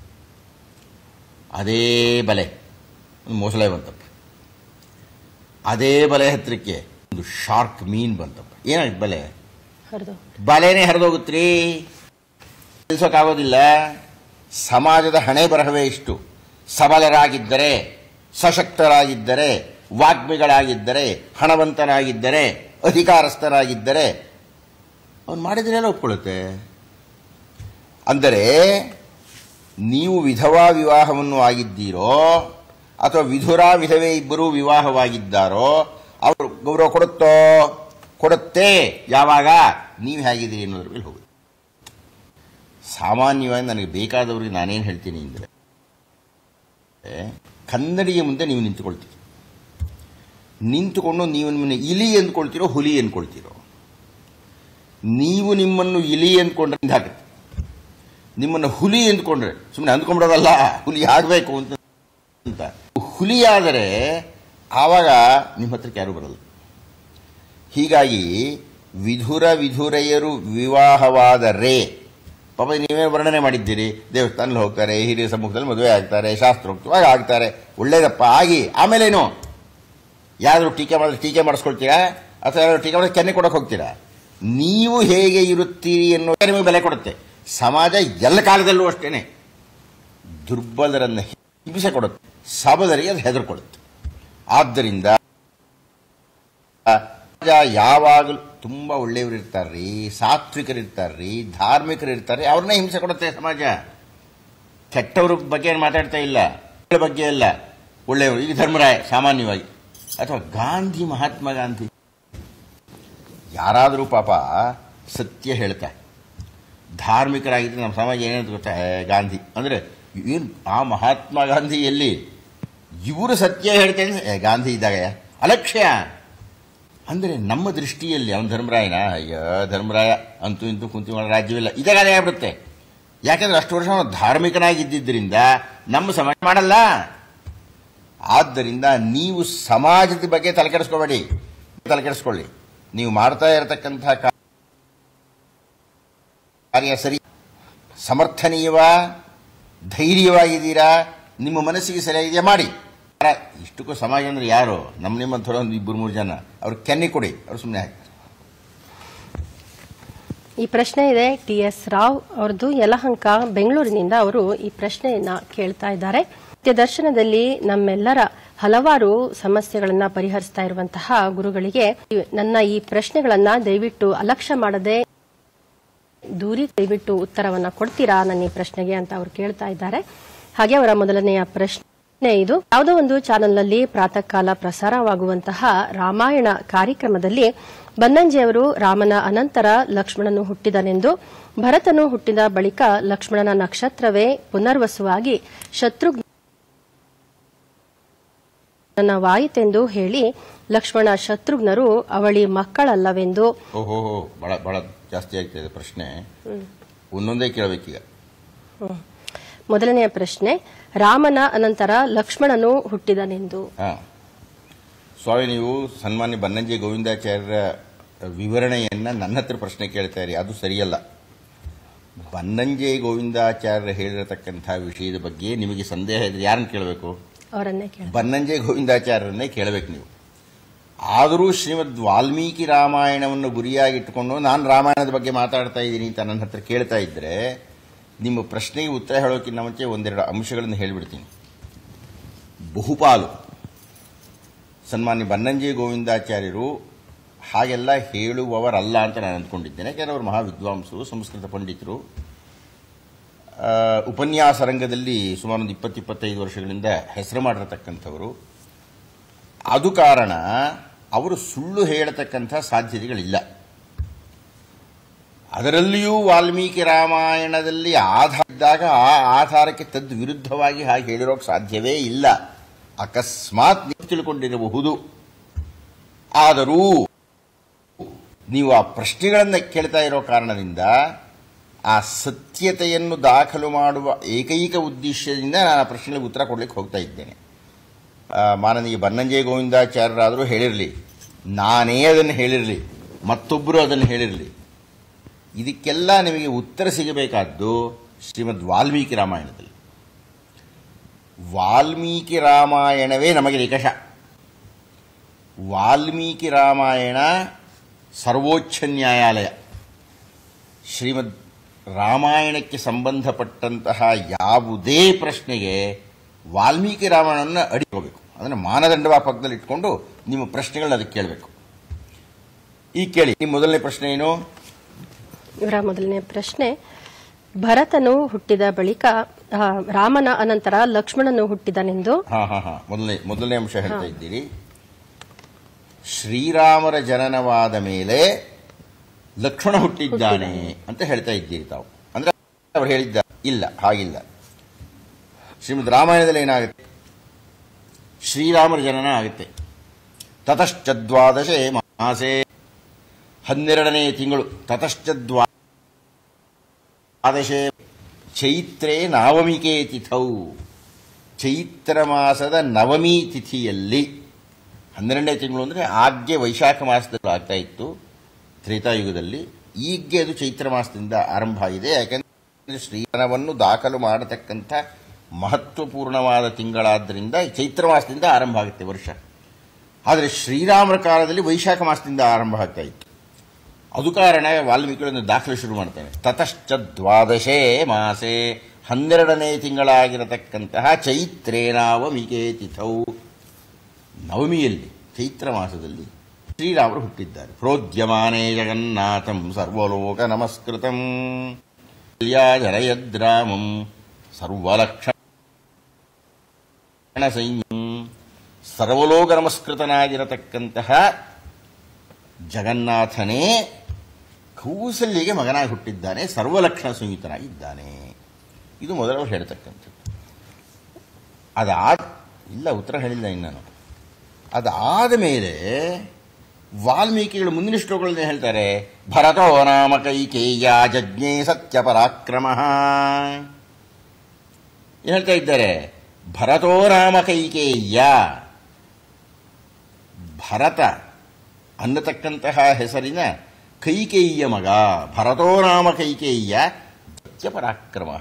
ಅದೇ ಬಲೆ ಒಂದು ಮೊಸಳೆ ಬಂತಪ್ಪ ಅದೇ ಬಲೆ ಹತ್ತಿರಕ್ಕೆ ಒಂದು ಶಾರ್ಕ್ ಮೀನ್ ಬಂತಪ್ಪ ಏನಾಯ್ತು ಬಲೆ ಹರಿದು ಬಲೆನೇ ಹರಿದೋಗುತ್ತ್ರಿ ನಿಲ್ಸೋಕ್ಕಾಗೋದಿಲ್ಲ ಸಮಾಜದ ಹಣೆ ಬರಹವೇ ಇಷ್ಟು ಸಬಲರಾಗಿದ್ದರೆ ಸಶಕ್ತರಾಗಿದ್ದರೆ ವಾಗ್ಮಿಗಳಾಗಿದ್ದರೆ ಹಣವಂತನಾಗಿದ್ದರೆ ಅಧಿಕಾರಸ್ಥರಾಗಿದ್ದರೆ ಅವನು ಮಾಡಿದ್ರೆಲ್ಲ ಒಪ್ಕೊಳ್ಳುತ್ತೆ ಅಂದರೆ ನೀವು ವಿಧವಾ ವಿವಾಹವನ್ನು ಆಗಿದ್ದೀರೋ ಅಥವಾ ವಿಧುರಾ ವಿಧವೆ ಇಬ್ಬರೂ ವಿವಾಹವಾಗಿದ್ದಾರೋ ಅವರು ಗೌರವ ಕೊಡುತ್ತೋ ಕೊಡುತ್ತೆ ಯಾವಾಗ ನೀವು ಹೇಗಿದ್ದೀರಿ ಅನ್ನೋದ್ರ ಮೇಲೆ ಹೋಗುತ್ತೆ ಸಾಮಾನ್ಯವಾಗಿ ನನಗೆ ಬೇಕಾದವರಿಗೆ ನಾನೇನು ಹೇಳ್ತೀನಿ ಅಂದರೆ ಕನ್ನಡಿಯ ಮುಂದೆ ನೀವು ನಿಂತುಕೊಳ್ತೀರಿ ನಿಂತುಕೊಂಡು ನೀವು ನಿಮ್ಮನ್ನು ಇಲಿ ಅಂದ್ಕೊಳ್ತೀರೋ ಹುಲಿ ಅಂದ್ಕೊಳ್ತೀರೋ ನೀವು ನಿಮ್ಮನ್ನು ಇಲಿ ಅಂದ್ಕೊಂಡ್ರೆ ಹಾಕುತ್ತೆ ನಿಮ್ಮನ್ನು ಹುಲಿ ಅಂದ್ಕೊಂಡ್ರೆ ಸುಮ್ಮನೆ ಅಂದ್ಕೊಂಡ್ಬಿಡೋದಲ್ಲ ಹುಲಿ ಆಗಬೇಕು ಅಂತ ಅಂತ ಹುಲಿ ಆದರೆ ಆವಾಗ ನಿಮ್ಮ ಹತ್ರಕ್ಕೆ ಯಾರೂ ಬರಲ್ಲ ಹೀಗಾಗಿ ವಿಧುರ ವಿಧುರೆಯರು ವಿವಾಹವಾದರೆ ಪಾಪ ನೀವೇ ವರ್ಣನೆ ಮಾಡಿದ್ದೀರಿ ದೇವಸ್ಥಾನದಲ್ಲಿ ಹೋಗ್ತಾರೆ ಹಿರಿಯ ಸಮ್ಮುಖದಲ್ಲಿ ಮದುವೆ ಆಗ್ತಾರೆ ಶಾಸ್ತ್ರೋಕ್ತವಾಗಿ ಆಗ್ತಾರೆ ಒಳ್ಳೇದಪ್ಪ ಆಗಿ ಆಮೇಲೇನು ಯಾರಾದರೂ ಟೀಕೆ ಮಾಡಿದ್ರೆ ಟೀಕೆ ಮಾಡಿಸ್ಕೊಳ್ತೀರಾ ಅಥವಾ ಯಾರಾದರೂ ಟೀಕೆ ಮಾಡಿದ್ರೆ ಕೆನ್ನೆ ಕೊಡಕ್ಕೆ ಹೋಗ್ತೀರಾ ನೀವು ಹೇಗೆ ಇರುತ್ತೀರಿ ಅನ್ನೋದೇ ನಿಮಗೆ ಬೆಲೆ ಕೊಡುತ್ತೆ ಸಮಾಜ ಎಲ್ಲ ಕಾಲದಲ್ಲೂ ಅಷ್ಟೇನೆ ದುರ್ಬಲರನ್ನು ಹಿಂಸೆ ಕೊಡುತ್ತೆ ಸಬಲರಿಗೆ ಅದು ಹೆದರ್ಕೊಡುತ್ತೆ ಆದ್ದರಿಂದ ಸಮಾಜ ಯಾವಾಗಲೂ ತುಂಬ ಒಳ್ಳೆಯವರು ಇರ್ತಾರ್ರಿ ಸಾತ್ವಿಕರು ಇರ್ತಾರ್ರಿ ಧಾರ್ಮಿಕರು ಇರ್ತಾರೆ ಅವ್ರನ್ನೇ ಹಿಂಸೆ ಕೊಡುತ್ತೆ ಸಮಾಜ ಕೆಟ್ಟವ್ರ ಬಗ್ಗೆ ಏನು ಮಾತಾಡ್ತಾ ಇಲ್ಲ ಒಳ್ಳೆ ಬಗ್ಗೆ ಅಲ್ಲ ಒಳ್ಳೆಯವರು ಈಗ ಧರ್ಮರಾಯ ಸಾಮಾನ್ಯವಾಗಿ ಅಥವಾ ಗಾಂಧಿ ಮಹಾತ್ಮ ಗಾಂಧಿ ಯಾರಾದರೂ ಪಾಪ ಸತ್ಯ ಹೇಳ್ತಾರೆ ಧಾರ್ಮಿಕರಾಗಿದ್ದರೆ ನಮ್ಮ ಸಮಾಜ ಏನೇನು ಗೊತ್ತಾ ಏ, ಗಾಂಧಿ ಅಂದರೆ ಏನು ಆ ಮಹಾತ್ಮ ಗಾಂಧಿ ಎಲ್ಲಿ ಇವರು ಸತ್ಯ ಹೇಳ್ತೇನೆ ಏ, ಗಾಂಧಿ ಇದ್ದಾಗ ಅಲಕ್ಷ್ಯ ಅಂದರೆ ನಮ್ಮ ದೃಷ್ಟಿಯಲ್ಲಿ ಅವನು ಧರ್ಮರಾಯನ ಅಯ್ಯೋ ಧರ್ಮರಾಯ ಅಂತೂ ಇಂತೂ ಕುಂತಿ ಮಾಡೋ ರಾಜ್ಯವಿಲ್ಲ ಇದಾಗಲೇ ಆಗ್ಬಿಡುತ್ತೆ ಯಾಕಂದ್ರೆ ಅಷ್ಟು ವರ್ಷ ಅವನು ಧಾರ್ಮಿಕನಾಗಿದ್ದರಿಂದ ನಮ್ಮ ಸಮಾಜ ಮಾಡಲ್ಲ ಆದ್ದರಿಂದ ನೀವು ಸಮಾಜದ ಬಗ್ಗೆ ತಲೆಕೆಡಿಸ್ಕೋಬೇಡಿ ತಲೆಕೆಡಿಸ್ಕೊಳ್ಳಿ ನೀವು ಮಾಡ್ತಾ ಇರತಕ್ಕಂಥ ಕಾರ್ಯ ಸರಿ ಸಮರ್ಥನೀಯವ ಧೈರ್ಯವಾಗಿದ್ದೀರಾ ನಿಮ್ಮ ಮನಸ್ಸಿಗೆ ಸರಿಯಾಗಿದೆಯಾ ಮಾಡಿ ಇಷ್ಟಕ್ಕೂ ಸಮಾಜ ಅಂದ್ರೆ ಯಾರು ನಮ್ಮ ನಿಮ್ಮಂಥವ್ರು ಒಂದು ಇಬ್ಬರು ಮೂರು ಜನ ಅವ್ರು ಕೆನ್ನೆ ಕೊಡಿ ಅವ್ರು ಸುಮ್ಮನೆ ಹಾಕ್ತಾರೆ ಈ ಪ್ರಶ್ನೆ ಇದೆ ಟಿ ಎಸ್ ರಾವ್ ಅವ್ರದ್ದು ಯಲಹಂಕ ಬೆಂಗಳೂರಿನಿಂದ ಅವರು ಈ ಪ್ರಶ್ನೆಯನ್ನ ಕೇಳ್ತಾ ಇದ್ದಾರೆ ನಿತ್ಯ ದರ್ಶನದಲ್ಲಿ ನಮ್ಮೆಲ್ಲರ ಹಲವಾರು ಸಮಸ್ಯೆಗಳನ್ನ ಪರಿಹರಿಸ್ತಾ ಇರುವಂತಹ ಗುರುಗಳಿಗೆ ನನ್ನ ಈ ಪ್ರಶ್ನೆಗಳನ್ನ ದಯವಿಟ್ಟು ಅಲಕ್ಷ್ಯ ಮಾಡದೆ ದೂರಿ ದಯವಿಟ್ಟು ಉತ್ತರವನ್ನ ಕೊಡ್ತೀರಾ ನನ್ನ ಈ ಪ್ರಶ್ನೆಗೆ ಅಂತ ಅವರು ಕೇಳ್ತಾ ಇದ್ದಾರೆ ಹಾಗೆ ಅವರ ಮೊದಲನೆಯ ಪ್ರಶ್ನೆ ಇದು ಯಾವುದೋ ಒಂದು ಚಾನೆಲ್ನಲ್ಲಿ ಪ್ರಾತಃ ಕಾಲ ಪ್ರಸಾರವಾಗುವಂತಹ ರಾಮಾಯಣ ಕಾರ್ಯಕ್ರಮದಲ್ಲಿ ಬನ್ನಂಜಿಯವರು ರಾಮನ ಅನಂತರ ಲಕ್ಷ್ಮಣನು ಹುಟ್ಟಿದನೆಂದು ಭರತನು ಹುಟ್ಟಿದ ಬಳಿಕ ಲಕ್ಷ್ಮಣನ ನಕ್ಷತ್ರವೇ ಪುನರ್ವಸುವಾಗಿ ಶತ್ರುಘ್ನವಾಯಿತೆಂದು ಹೇಳಿ ಲಕ್ಷ್ಮಣ ಶತ್ರುಘ್ನರು ಅವಳಿ ಮಕ್ಕಳಲ್ಲವೆಂದು ಓಹೋ ಬಹಳ ಬಹಳ ಜಾಸ್ತಿ ಆಗ್ತಾ ಇದೆ ಪ್ರಶ್ನೆ ಒಂದೊಂದೇ ಕೇಳಬೇಕೀಗ ಮೊದಲನೆಯ ಪ್ರಶ್ನೆ ರಾಮನ ಅನಂತರ ಲಕ್ಷ್ಮಣನು ಹುಟ್ಟಿದನೆಂದು ಹಾ ಸ್ವಾಮಿ ನೀವು ಸನ್ಮಾನ್ಯ ಬನ್ನಂಜಿ ಗೋವಿಂದಾಚಾರ್ಯರ ವಿವರಣೆಯನ್ನ ನನ್ನ ಹತ್ರ ಪ್ರಶ್ನೆ ಕೇಳ್ತಾ ಇರಿ ಅದು ಸರಿಯಲ್ಲ ಬನ್ನಂಜೆ ಗೋವಿಂದಾಚಾರ್ಯರು ಹೇಳಿರತಕ್ಕಂಥ ವಿಷಯದ ಬಗ್ಗೆ ನಿಮಗೆ ಸಂದೇಹ ಇದ್ರೆ ಯಾರನ್ನು ಕೇಳಬೇಕು ಅವರನ್ನೇ ಕೇಳ ಬನ್ನಂಜೆ ಗೋವಿಂದಾಚಾರ್ಯರನ್ನೇ ಕೇಳಬೇಕು ನೀವು ಆದರೂ ಶ್ರೀಮದ್ ವಾಲ್ಮೀಕಿ ರಾಮಾಯಣವನ್ನು ಗುರಿಯಾಗಿಟ್ಟುಕೊಂಡು ನಾನು ರಾಮಾಯಣದ ಬಗ್ಗೆ ಮಾತಾಡ್ತಾ ಇದ್ದೀನಿ ಅಂತ ನನ್ನ ಹತ್ರ ಕೇಳ್ತಾ ಇದ್ರೆ ನಿಮ್ಮ ಪ್ರಶ್ನೆಗೆ ಉತ್ತರ ಹೇಳೋಕ್ಕಿಂತ ಮುಂಚೆ ಒಂದೆರಡು ಅಂಶಗಳನ್ನು ಹೇಳಿಬಿಡ್ತೀನಿ ಬಹುಪಾಲು ಸನ್ಮಾನ್ಯ ಬನ್ನಂಜೆ ಗೋವಿಂದಾಚಾರ್ಯರು ಹಾಗೆಲ್ಲ ಹೇಳುವವರಲ್ಲ ಅಂತ ನಾನು ಅಂದ್ಕೊಂಡಿದ್ದೇನೆ ಕೆಲವರು ಮಹಾವಿದ್ವಾಂಸರು ಸಂಸ್ಕೃತ ಪಂಡಿತರು ಆ, ಉಪನ್ಯಾಸ ರಂಗದಲ್ಲಿ ಸುಮಾರು ಒಂದು ಇಪ್ಪತ್ತಿಪ್ಪತ್ತೈದು ವರ್ಷಗಳಿಂದ ಹೆಸರು ಮಾಡಿರತಕ್ಕಂಥವರು ಅದು ಕಾರಣ ಅವರು ಸುಳ್ಳು ಹೇಳತಕ್ಕಂಥ ಸಾಧ್ಯತೆಗಳಿಲ್ಲ ಅದರಲ್ಲಿಯೂ ವಾಲ್ಮೀಕಿ ರಾಮಾಯಣದಲ್ಲಿ ಆಧಾರ ಇದ್ದಾಗ ಆ ಆಧಾರಕ್ಕೆ ತದ್ ವಿರುದ್ಧವಾಗಿ ಹಾಗೆ ಹೇಳಿರೋಕೆ ಸಾಧ್ಯವೇ ಇಲ್ಲ ಅಕಸ್ಮಾತ್ ನೀವು ತಿಳ್ಕೊಂಡಿರಬಹುದು ಆದರೂ ನೀವು ಆ ಪ್ರಶ್ನೆಗಳನ್ನು ಕೇಳ್ತಾ ಇರೋ ಕಾರಣದಿಂದ ಆ ಸತ್ಯತೆಯನ್ನು ದಾಖಲು ಮಾಡುವ ಏಕೈಕ ಉದ್ದೇಶದಿಂದ ನಾನು ಆ ಪ್ರಶ್ನೆಗಳಿಗೆ ಉತ್ತರ ಕೊಡ್ಲಿಕ್ಕೆ ಹೋಗ್ತಾ ಇದ್ದೇನೆ ಆ, ಮಾನನೀಯ ಬನ್ನಂಜಯ ಗೋವಿಂದಾಚಾರ್ಯರಾದರೂ ಹೇಳಿರಲಿ ನಾನೇ ಅದನ್ನು ಹೇಳಿರಲಿ ಮತ್ತೊಬ್ಬರು ಅದನ್ನು ಹೇಳಿರಲಿ ಇದಕ್ಕೆಲ್ಲ ನಿಮಗೆ ಉತ್ತರ ಸಿಗಬೇಕಾದ್ದು ಶ್ರೀಮದ್ ವಾಲ್ಮೀಕಿ ರಾಮಾಯಣದಲ್ಲಿ ವಾಲ್ಮೀಕಿ ರಾಮಾಯಣವೇ ನಮಗೆ ನಿಕಷ ವಾಲ್ಮೀಕಿ ರಾಮಾಯಣ ಸರ್ವೋಚ್ಚ ನ್ಯಾಯಾಲಯ ಶ್ರೀಮದ್ ರಾಮಾಯಣಕ್ಕೆ ಸಂಬಂಧಪಟ್ಟಂತಹ ಯಾವುದೇ ಪ್ರಶ್ನೆಗೆ ವಾಲ್ಮೀಕಿ ರಾಮಾಯಣವನ್ನು ಅಡಿಕೋಬೇಕು ಅದನ್ನು ಮಾನದಂಡವ ಪಕ್ಕದಲ್ಲಿ ಇಟ್ಕೊಂಡು ನಿಮ್ಮ ಪ್ರಶ್ನೆಗಳನ್ನ ಅದಕ್ಕೆ ಕೇಳಬೇಕು ಈಗ ಕೇಳಿ ನಿಮ್ಮ ಮೊದಲನೇ ಪ್ರಶ್ನೆ ಏನು ಇವರ ಮೊದಲನೇ ಪ್ರಶ್ನೆ ಭರತನು ಹುಟ್ಟಿದ ಬಳಿಕ ಆ, ರಾಮನ ಅನಂತರ ಲಕ್ಷ್ಮಣನು ಹುಟ್ಟಿದನೆಂದು ಹಾ ಹಾ ಹಾ ಮೊದಲನೇ ಮೊದಲನೇ ಅಂಶ ಹೇಳ್ತಾ ಇದ್ದೀರಿ ಶ್ರೀರಾಮರ ಜನನವಾದ ಮೇಲೆ ಲಕ್ಷ್ಮಣ ಹುಟ್ಟಿದ್ದಾನೆ ಅಂತ ಹೇಳ್ತಾ ಇದ್ದೀರಿ ತಾವು ಅಂದ್ರೆ ಅವ್ರು ಹೇಳಿದ್ದ ಇಲ್ಲ ಹಾಗಿಲ್ಲ ಶ್ರೀಮದ್ ರಾಮಾಯಣದಲ್ಲಿ ಏನಾಗುತ್ತೆ ಶ್ರೀರಾಮರ ಜನನ ಆಗುತ್ತೆ ತತಶ್ಚ ದ್ವಾದಶೆ ಮಾಸೆ ಹನ್ನೆರಡನೇ ತಿಂಗಳು ತತಶ್ಚ ದ್ವಾದಶೆ ಚೈತ್ರೇ ನಾವಮಿಕೆ ತಿಥೌ ಚೈತ್ರ ಮಾಸದ ನವಮಿ ತಿಥಿಯಲ್ಲಿ ಹನ್ನೆರಡನೇ ತಿಂಗಳು ಅಂದರೆ ಆಗ್ಗೆ ವೈಶಾಖ ಮಾಸದಲ್ಲಿ ಆಗ್ತಾ ಇತ್ತು ತ್ರೇತಾಯುಗದಲ್ಲಿ ಈಗ್ಗೆ ಅದು ಚೈತ್ರ ಮಾಸದಿಂದ ಆರಂಭ ಆಗಿದೆ ಯಾಕೆಂದರೆ ಶ್ರೀರಾಮವನ್ನು ದಾಖಲು ಮಾಡತಕ್ಕಂಥ ಮಹತ್ವಪೂರ್ಣವಾದ ತಿಂಗಳಾದ್ದರಿಂದ ಚೈತ್ರ ಮಾಸದಿಂದ ಆರಂಭ ಆಗುತ್ತೆ ವರ್ಷ ಆದರೆ ಶ್ರೀರಾಮರ ಕಾಲದಲ್ಲಿ ವೈಶಾಖ ಮಾಸದಿಂದ ಆರಂಭ ಆಗ್ತಾ ಇತ್ತು ಅದು ಕಾರಣ ವಾಲ್ಮೀಕಿಗಳನ್ನು ದಾಖಲೆ ಶುರು ಮಾಡ್ತಾನೆ ತತಶ್ಚ ದ್ವಾದಶೇ ಮಾಸೆ ಹನ್ನೆರಡನೇ ತಿಂಗಳಾಗಿರತಕ್ಕಂತಹ ಚೈತ್ರೇನಾವಮಿಕೆ ತಿಥೌ ನವಮಿಯಲ್ಲಿ ಚೈತ್ರ ಮಾಸದಲ್ಲಿ ಶ್ರೀರಾಮರು ಹುಟ್ಟಿದ್ದಾರೆ ಪ್ರೋದ್ಯಮಾನೇ ಜಗನ್ನಾಥಂ ಸರ್ವಲೋಕ ನಮಸ್ಕೃತಂ ಜರಯದ್ರಾಮಂ ಸರ್ವಲಕ್ಷಣ ಸೈನ್ಯಂ ಸರ್ವಲೋಕ ನಮಸ್ಕೃತನಾಗಿರತಕ್ಕಂತಹ ಜಗನ್ನಾಥನೇ ಕೌಸಲ್ಯಗೆ ಮಗನಾಗಿ ಹುಟ್ಟಿದ್ದಾನೆ ಸರ್ವಲಕ್ಷಣ ಸಂಯುತನಾಗಿದ್ದಾನೆ ಇದು ಮೊದಲವರು ಹೇಳ್ತಕ್ಕಂಥದ್ದು ಅದಾದ ಇಲ್ಲ ಉತ್ತರ ಹೇಳಿಲ್ಲ ಇನ್ನು ನಾನು ಅದಾದ ಮೇಲೆ ವಾಲ್ಮೀಕಿಗಳು ಮುಂದಿನ ಶ್ಲೋಕಗಳಲ್ಲಿ ಹೇಳ್ತಾರೆ ಭರತೋ ನಾಮ ಕೈಕೇಯ ಜಜ್ಞೆ ಸತ್ಯ ಪರಾಕ್ರಮ ಏನ್ ಹೇಳ್ತಾ ಇದ್ದಾರೆ ಭರತೋ ನಾಮ ಕೈಕೇಯ ಭರತ ಅನ್ನತಕ್ಕಂತಹ ಹೆಸರಿನ ಕೈಕೇಯಿಯ ಮಗ ಭರತೋ ನಾಮ ಕೈಕೇಯ ಸತ್ಯಪರಾಕ್ರಮ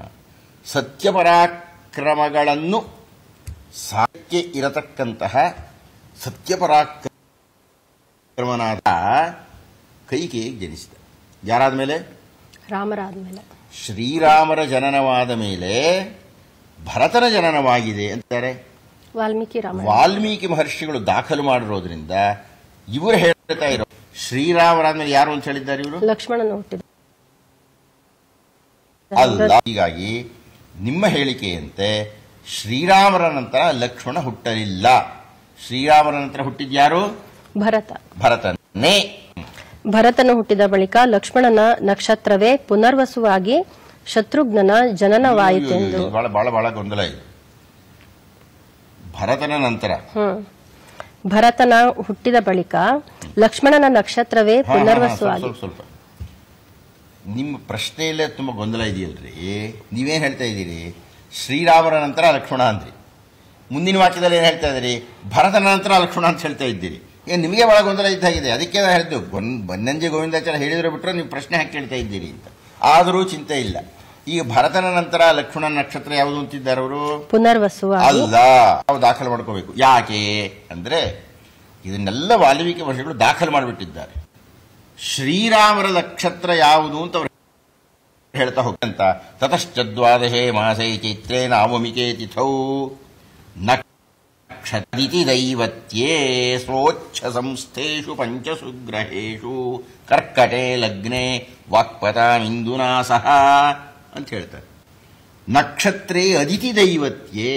ಸತ್ಯಪರಾಕ್ರಮಗಳನ್ನು ಸಾಕ್ಕೆ ಇರತಕ್ಕಂತಹ ಸತ್ಯಪರಾಕ್ರಮನಾದ ಕೈಕೇಯಿಗೆ ಜನಿಸಿದ ಯಾರಾದ ಮೇಲೆ ರಾಮರಾದ್ಮೇಲೆ ಶ್ರೀರಾಮರ ಜನನವಾದ ಮೇಲೆ ಭರತನ ಜನನವಾಗಿದೆ ಅಂತಾರೆ ವಾಲ್ಮೀಕಿ ರಾಮಾಯಣ ವಾಲ್ಮೀಕಿ ಮಹರ್ಷಿಗಳು ದಾಖಲು ಮಾಡಿರೋದ್ರಿಂದ ಇವರು ಹೇಳ್ತಾ ಇರೋ ಶ್ರೀರಾಮರಾದ್ಮೇಲೆ ಯಾರು ಅಂತ ಹೇಳಿದ್ದಾರೆ ಇವರು ಲಕ್ಷ್ಮಣನು ಹುಟ್ಟಿದ ಅಲ್ಲ ಹೀಗಾಗಿ ನಿಮ್ಮ ಹೇಳಿಕೆಯಂತೆ ಶ್ರೀರಾಮರ ನಂತರ ಲಕ್ಷ್ಮಣ ಹುಟ್ಟಲಿಲ್ಲ ಶ್ರೀರಾಮರ ನಂತರ ಹುಟ್ಟಿದ್ಯಾರು ಭರತ ಭರತನೇ ಭರತನು ಹುಟ್ಟಿದ ಬಳಿಕ ಲಕ್ಷ್ಮಣನ ನಕ್ಷತ್ರವೇ ಪುನರ್ವಸುವಾಗಿ ಶತ್ರುಘ್ನನ ಜನನವಾಯಿತೆಂದು ಬಹಳ ಬಹಳ ಬಹಳ ಗೊಂದಲ ಇದೆ ಭರತನ ನಂತರ ಹ್ಮ್ ಭರತನ ಹುಟ್ಟಿದ ಬಳಿಕ ಲಕ್ಷ್ಮಣನ ನಕ್ಷತ್ರವೇ ಹಾ, ಹಾ, ಹಾ, ಪುನರ್ವಸುವಾಗಿ ಸ್ವಲ್ಪ ಸ್ವಲ್ಪ ನಿಮ್ಮ ಪ್ರಶ್ನೆಯಲ್ಲೇ ತುಂಬಾ ಗೊಂದಲ ಇದೆಯಲ್ರಿ ನೀವೇನ್ ಹೇಳ್ತಾ ಇದ್ದೀರಿ ಶ್ರೀರಾಮರ ನಂತರ ಲಕ್ಷ್ಮಣ ಅಂದ್ರಿ ಮುಂದಿನ ವಾಕ್ಯದಲ್ಲಿ ಏನ್ ಹೇಳ್ತಾ ಇದ್ದೀರಿ ಭರತನ ನಂತರ ಲಕ್ಷ್ಮಣ ಅಂತ ಹೇಳ್ತಾ ಇದ್ದೀರಿ ಏನ್ ನಿಮಗೆ ಬಹಳ ಗೊಂದಲ ಇದ್ದಾಗಿದೆ ಅದಕ್ಕೆ ನಾನು ಹೇಳಿದ್ದು ಬನ್- ಬನ್ನಂಜೆ ಗೋವಿಂದಾಚಾರ್ಯ ಹೇಳಿದ್ರೆ ಬಿಟ್ಟರೆ ನೀವು ಪ್ರಶ್ನೆ ಹಾಕಿ ಕೇಳ್ತಾ ಇದ್ದೀರಿ ಅಂತ ಆದರೂ ಚಿಂತೆ ಇಲ್ಲ ಈಗ ಭರತನ ನಂತರ ಲಕ್ಷ್ಮಣ ನಕ್ಷತ್ರ ಯಾವುದು ಅಂತಿದ್ದಾರೆ ಅವರು ಪುನರ್ವಸುವಾಗಿ ಅಲ್ಲ ನಾವು ದಾಖಲು ಮಾಡ್ಕೋಬೇಕು ಯಾಕೆ ಅಂದ್ರೆ ಇದನ್ನೆಲ್ಲ ವಾಲ್ಮೀಕಿ ಮಹರ್ಷಿಗಳು ದಾಖಲು ಮಾಡಿಬಿಟ್ಟಿದ್ದಾರೆ ಶ್ರೀರಾಮರ ನಕ್ಷತ್ರ ಯಾವುದು ಅಂತ ಅವರು ಹೇಳ್ತಾ ಹೋಗ್ತಂತ ತತಶ್ಚ ದ್ವಾದಶೇ ಮಾಸೇ ಚೈತ್ರೇ ನಾವಮಿಕೆ ತಿಥೌ ನಕ್ಷತ್ರಿತಿ ದೈವತ್ಯೇ ಸ್ವೋಚ್ಛ ಸಂಸ್ಥೇಷು ಪಂಚಸು ಗ್ರಹೇಶು ಕರ್ಕಟೆ ಲಗ್ನೆ ವಾಕ್ಪತಾಮಿಂದುನಾ ಸಹ ಅಂತ ಹೇಳ್ತಾರೆ ನಕ್ಷತ್ರೇ ಅದಿತಿ ದೈವತ್ಯೇ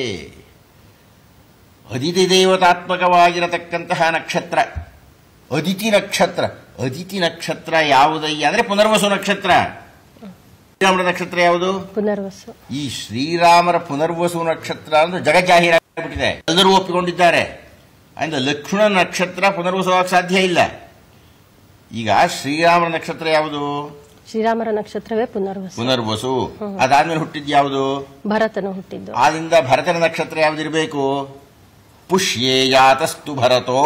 ಅದಿತಿ ದೇವತಾತ್ಮಕವಾಗಿರತಕ್ಕಂತಹ ನಕ್ಷತ್ರ ಅದಿತಿ ನಕ್ಷತ್ರ ಅದಿತಿ ನಕ್ಷತ್ರ ಯಾವುದಯ್ಯ ಅಂದ್ರೆ ಪುನರ್ವಸು ನಕ್ಷತ್ರ ಶ್ರೀರಾಮರ ನಕ್ಷತ್ರ ಯಾವುದು ಪುನರ್ವಸು ಈ ಶ್ರೀರಾಮರ ಪುನರ್ವಸು ನಕ್ಷತ್ರ ಅಂದ್ರೆ ಜಗಜ್ಜಾಹೀರಾಗ್ಬಿಟ್ಟಿದೆ ಎಲ್ಲರೂ ಒಪ್ಪಿಕೊಂಡಿದ್ದಾರೆ ಅಂದ್ರೆ ಲಕ್ಷ್ಮಣ ನಕ್ಷತ್ರ ಪುನರ್ವಸುವಾಗ ಸಾಧ್ಯ ಇಲ್ಲ ಈಗ ಶ್ರೀರಾಮರ ನಕ್ಷತ್ರ ಯಾವುದು ಶ್ರೀರಾಮರ ನಕ್ಷತ್ರವೇ ಪುನರ್ವಸು ಪುನರ್ವಸು ಅದಾದ್ಮೇಲೆ ಹುಟ್ಟಿದ್ ಯಾವುದು ಭರತನು ಹುಟ್ಟಿದ್ದು ಆದಿಂದ ಭರತನ ನಕ್ಷತ್ರ ಯಾವ್ದಿರಬೇಕು ಪುಷ್ಯೇ ಯಾತಸ್ತು ಭರತೋ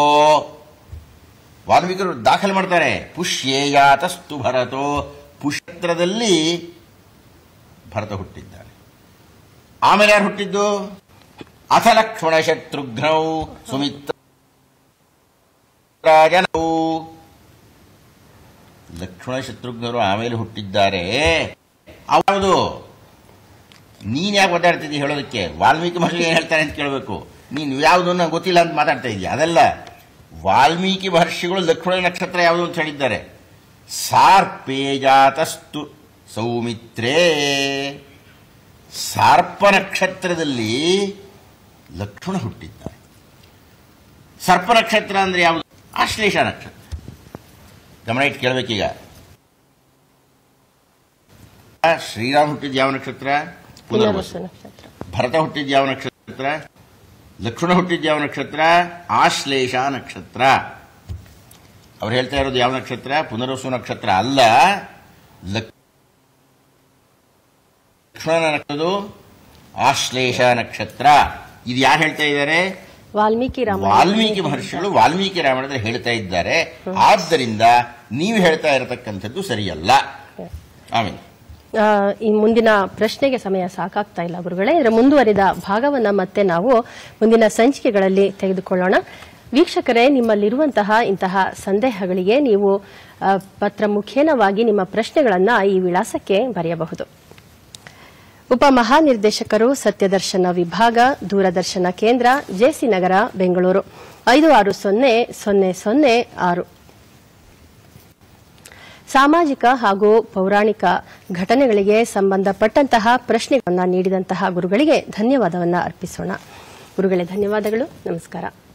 ವಾಲ್ಮೀಕರು ದಾಖಲೆ ಮಾಡ್ತಾರೆ ಪುಷ್ಯೇ ಯಾತಸ್ತು ಭರತೋ ಪುಷ್ಯತ್ರದಲ್ಲಿ ಭರತ ಹುಟ್ಟಿದ್ದಾನೆ ಆಮೇಲೆ ಯಾರು ಹುಟ್ಟಿದ್ದು ಅಥ ಲಕ್ಷ್ಮಣ ಶತ್ರುಘ್ನೌ ಸುಮಿತ್ರ ರಾಜನೌ ಲಕ್ಷ್ಮಣ ಶತ್ರುಘ್ನರು ಆಮೇಲೆ ಹುಟ್ಟಿದ್ದಾರೆ ಯಾವುದು ನೀನ್ ಯಾಕೆ ಮಾತಾಡ್ತಿದ್ದಿ ಹೇಳೋದಕ್ಕೆ ವಾಲ್ಮೀಕಿ ಮಹರ್ಷಿ ಏನ್ ಹೇಳ್ತಾರೆ ಅಂತ ಕೇಳಬೇಕು ನೀನು ಯಾವುದು ನಂಗೆ ಗೊತ್ತಿಲ್ಲ ಅಂತ ಮಾತಾಡ್ತಾ ಇದೀಯ ಅದಲ್ಲ ವಾಲ್ಮೀಕಿ ಮಹರ್ಷಿಗಳು ಲಕ್ಷ್ಮಣ ನಕ್ಷತ್ರ ಯಾವುದು ಅಂತ ಹೇಳಿದ್ದಾರೆ ಸಾರ್ಪೇಜಾತಸ್ತು ಸೌಮಿತ್ರೇ ಸಾರ್ಪ ನಕ್ಷತ್ರದಲ್ಲಿ ಲಕ್ಷ್ಮಣ ಹುಟ್ಟಿದ್ದಾರೆ ಸರ್ಪ ನಕ್ಷತ್ರ ಅಂದ್ರೆ ಯಾವುದು ಆಶ್ಲೇಷ ನಕ್ಷತ್ರ ಗಮನ ಇಟ್ಟು ಕೇಳಬೇಕೀಗ ಶ್ರೀರಾಮ್ ಹುಟ್ಟಿದ ಯಾವ ನಕ್ಷತ್ರ ಪುನರ್ವಸು ಪುನರ್ವಸು ನಕ್ಷತ್ರ ಭರತ ಹುಟ್ಟಿದ ಯಾವ ನಕ್ಷತ್ರ ಲಕ್ಷ್ಮಣ ಹುಟ್ಟಿದ ಯಾವ ನಕ್ಷತ್ರ ಆಶ್ಲೇಷ ನಕ್ಷತ್ರ ಅವ್ರು ಹೇಳ್ತಾ ಇರೋದು ಯಾವ ನಕ್ಷತ್ರ ಪುನರ್ವಸು ನಕ್ಷತ್ರ ಅಲ್ಲ ಲಕ್- ಲಕ್ಷ್ಮಣನ ನಕ್ಷತ್ರದು ಆಶ್ಲೇಷ ನಕ್ಷತ್ರ ಇದು ಯಾರು ಹೇಳ್ತಾ ಇದ್ದಾರೆ ವಾಲ್ಮೀಕಿ ರಾಮಾಯಣ ವಾಲ್ಮೀಕಿ ಮಹರ್ಷಿಗಳು ವಾಲ್ಮೀಕಿ ರಾಮಾಯಣದಲ್ಲಿ ಹೇಳ್ತಾ ಇದ್ದಾರೆ ಆದ್ದರಿಂದ ನೀವು ಹೇಳ್ತಾ ಇರತಕ್ಕಂಥದ್ದು ಸರಿಯಲ್ಲ ಆಮೇಲೆ ಆ, ಈ ಮುಂದಿನ ಪ್ರಶ್ನೆಗೆ ಸಮಯ ಸಾಕಾಗ್ತಾ ಇಲ್ಲ ಗುರುಗಳೇ ಇದರ ಮುಂದುವರಿದ ಭಾಗವನ್ನ ಮತ್ತೆ ನಾವು ಮುಂದಿನ ಸಂಚಿಕೆಗಳಲ್ಲಿ ತೆಗೆದುಕೊಳ್ಳೋಣ ವೀಕ್ಷಕರೇ ನಿಮ್ಮಲ್ಲಿರುವಂತಹ ಇಂತಹ ಸಂದೇಹಗಳಿಗೆ ನೀವು ಆ, ಪತ್ರ ಮುಖೇನವಾಗಿ ನಿಮ್ಮ ಪ್ರಶ್ನೆಗಳನ್ನ ಈ ವಿಳಾಸಕ್ಕೆ ಬರೆಯಬಹುದು ಉಪಮಹಾನಿರ್ದೇಶಕರು ಸತ್ಯದರ್ಶನ ವಿಭಾಗ ದೂರದರ್ಶನ ಕೇಂದ್ರ ಜೆಸಿ ನಗರ ಬೆಂಗಳೂರು ಐದು ಆರು ಸೊನ್ನೆ ಸೊನ್ನೆ ಸೊನ್ನೆ ಆರು ಸಾಮಾಜಿಕ ಹಾಗೂ ಪೌರಾಣಿಕ ಘಟನೆಗಳಿಗೆ ಸಂಬಂಧಪಟ್ಟಂತಹ ಪ್ರಶ್ನೆಗಳನ್ನು ನೀಡಿದಂತಹ ಗುರುಗಳಿಗೆ ಧನ್ಯವಾದವನ್ನು ಅರ್ಪಿಸೋಣ ಗುರುಗಳೇ ಧನ್ಯವಾದಗಳು ನಮಸ್ಕಾರ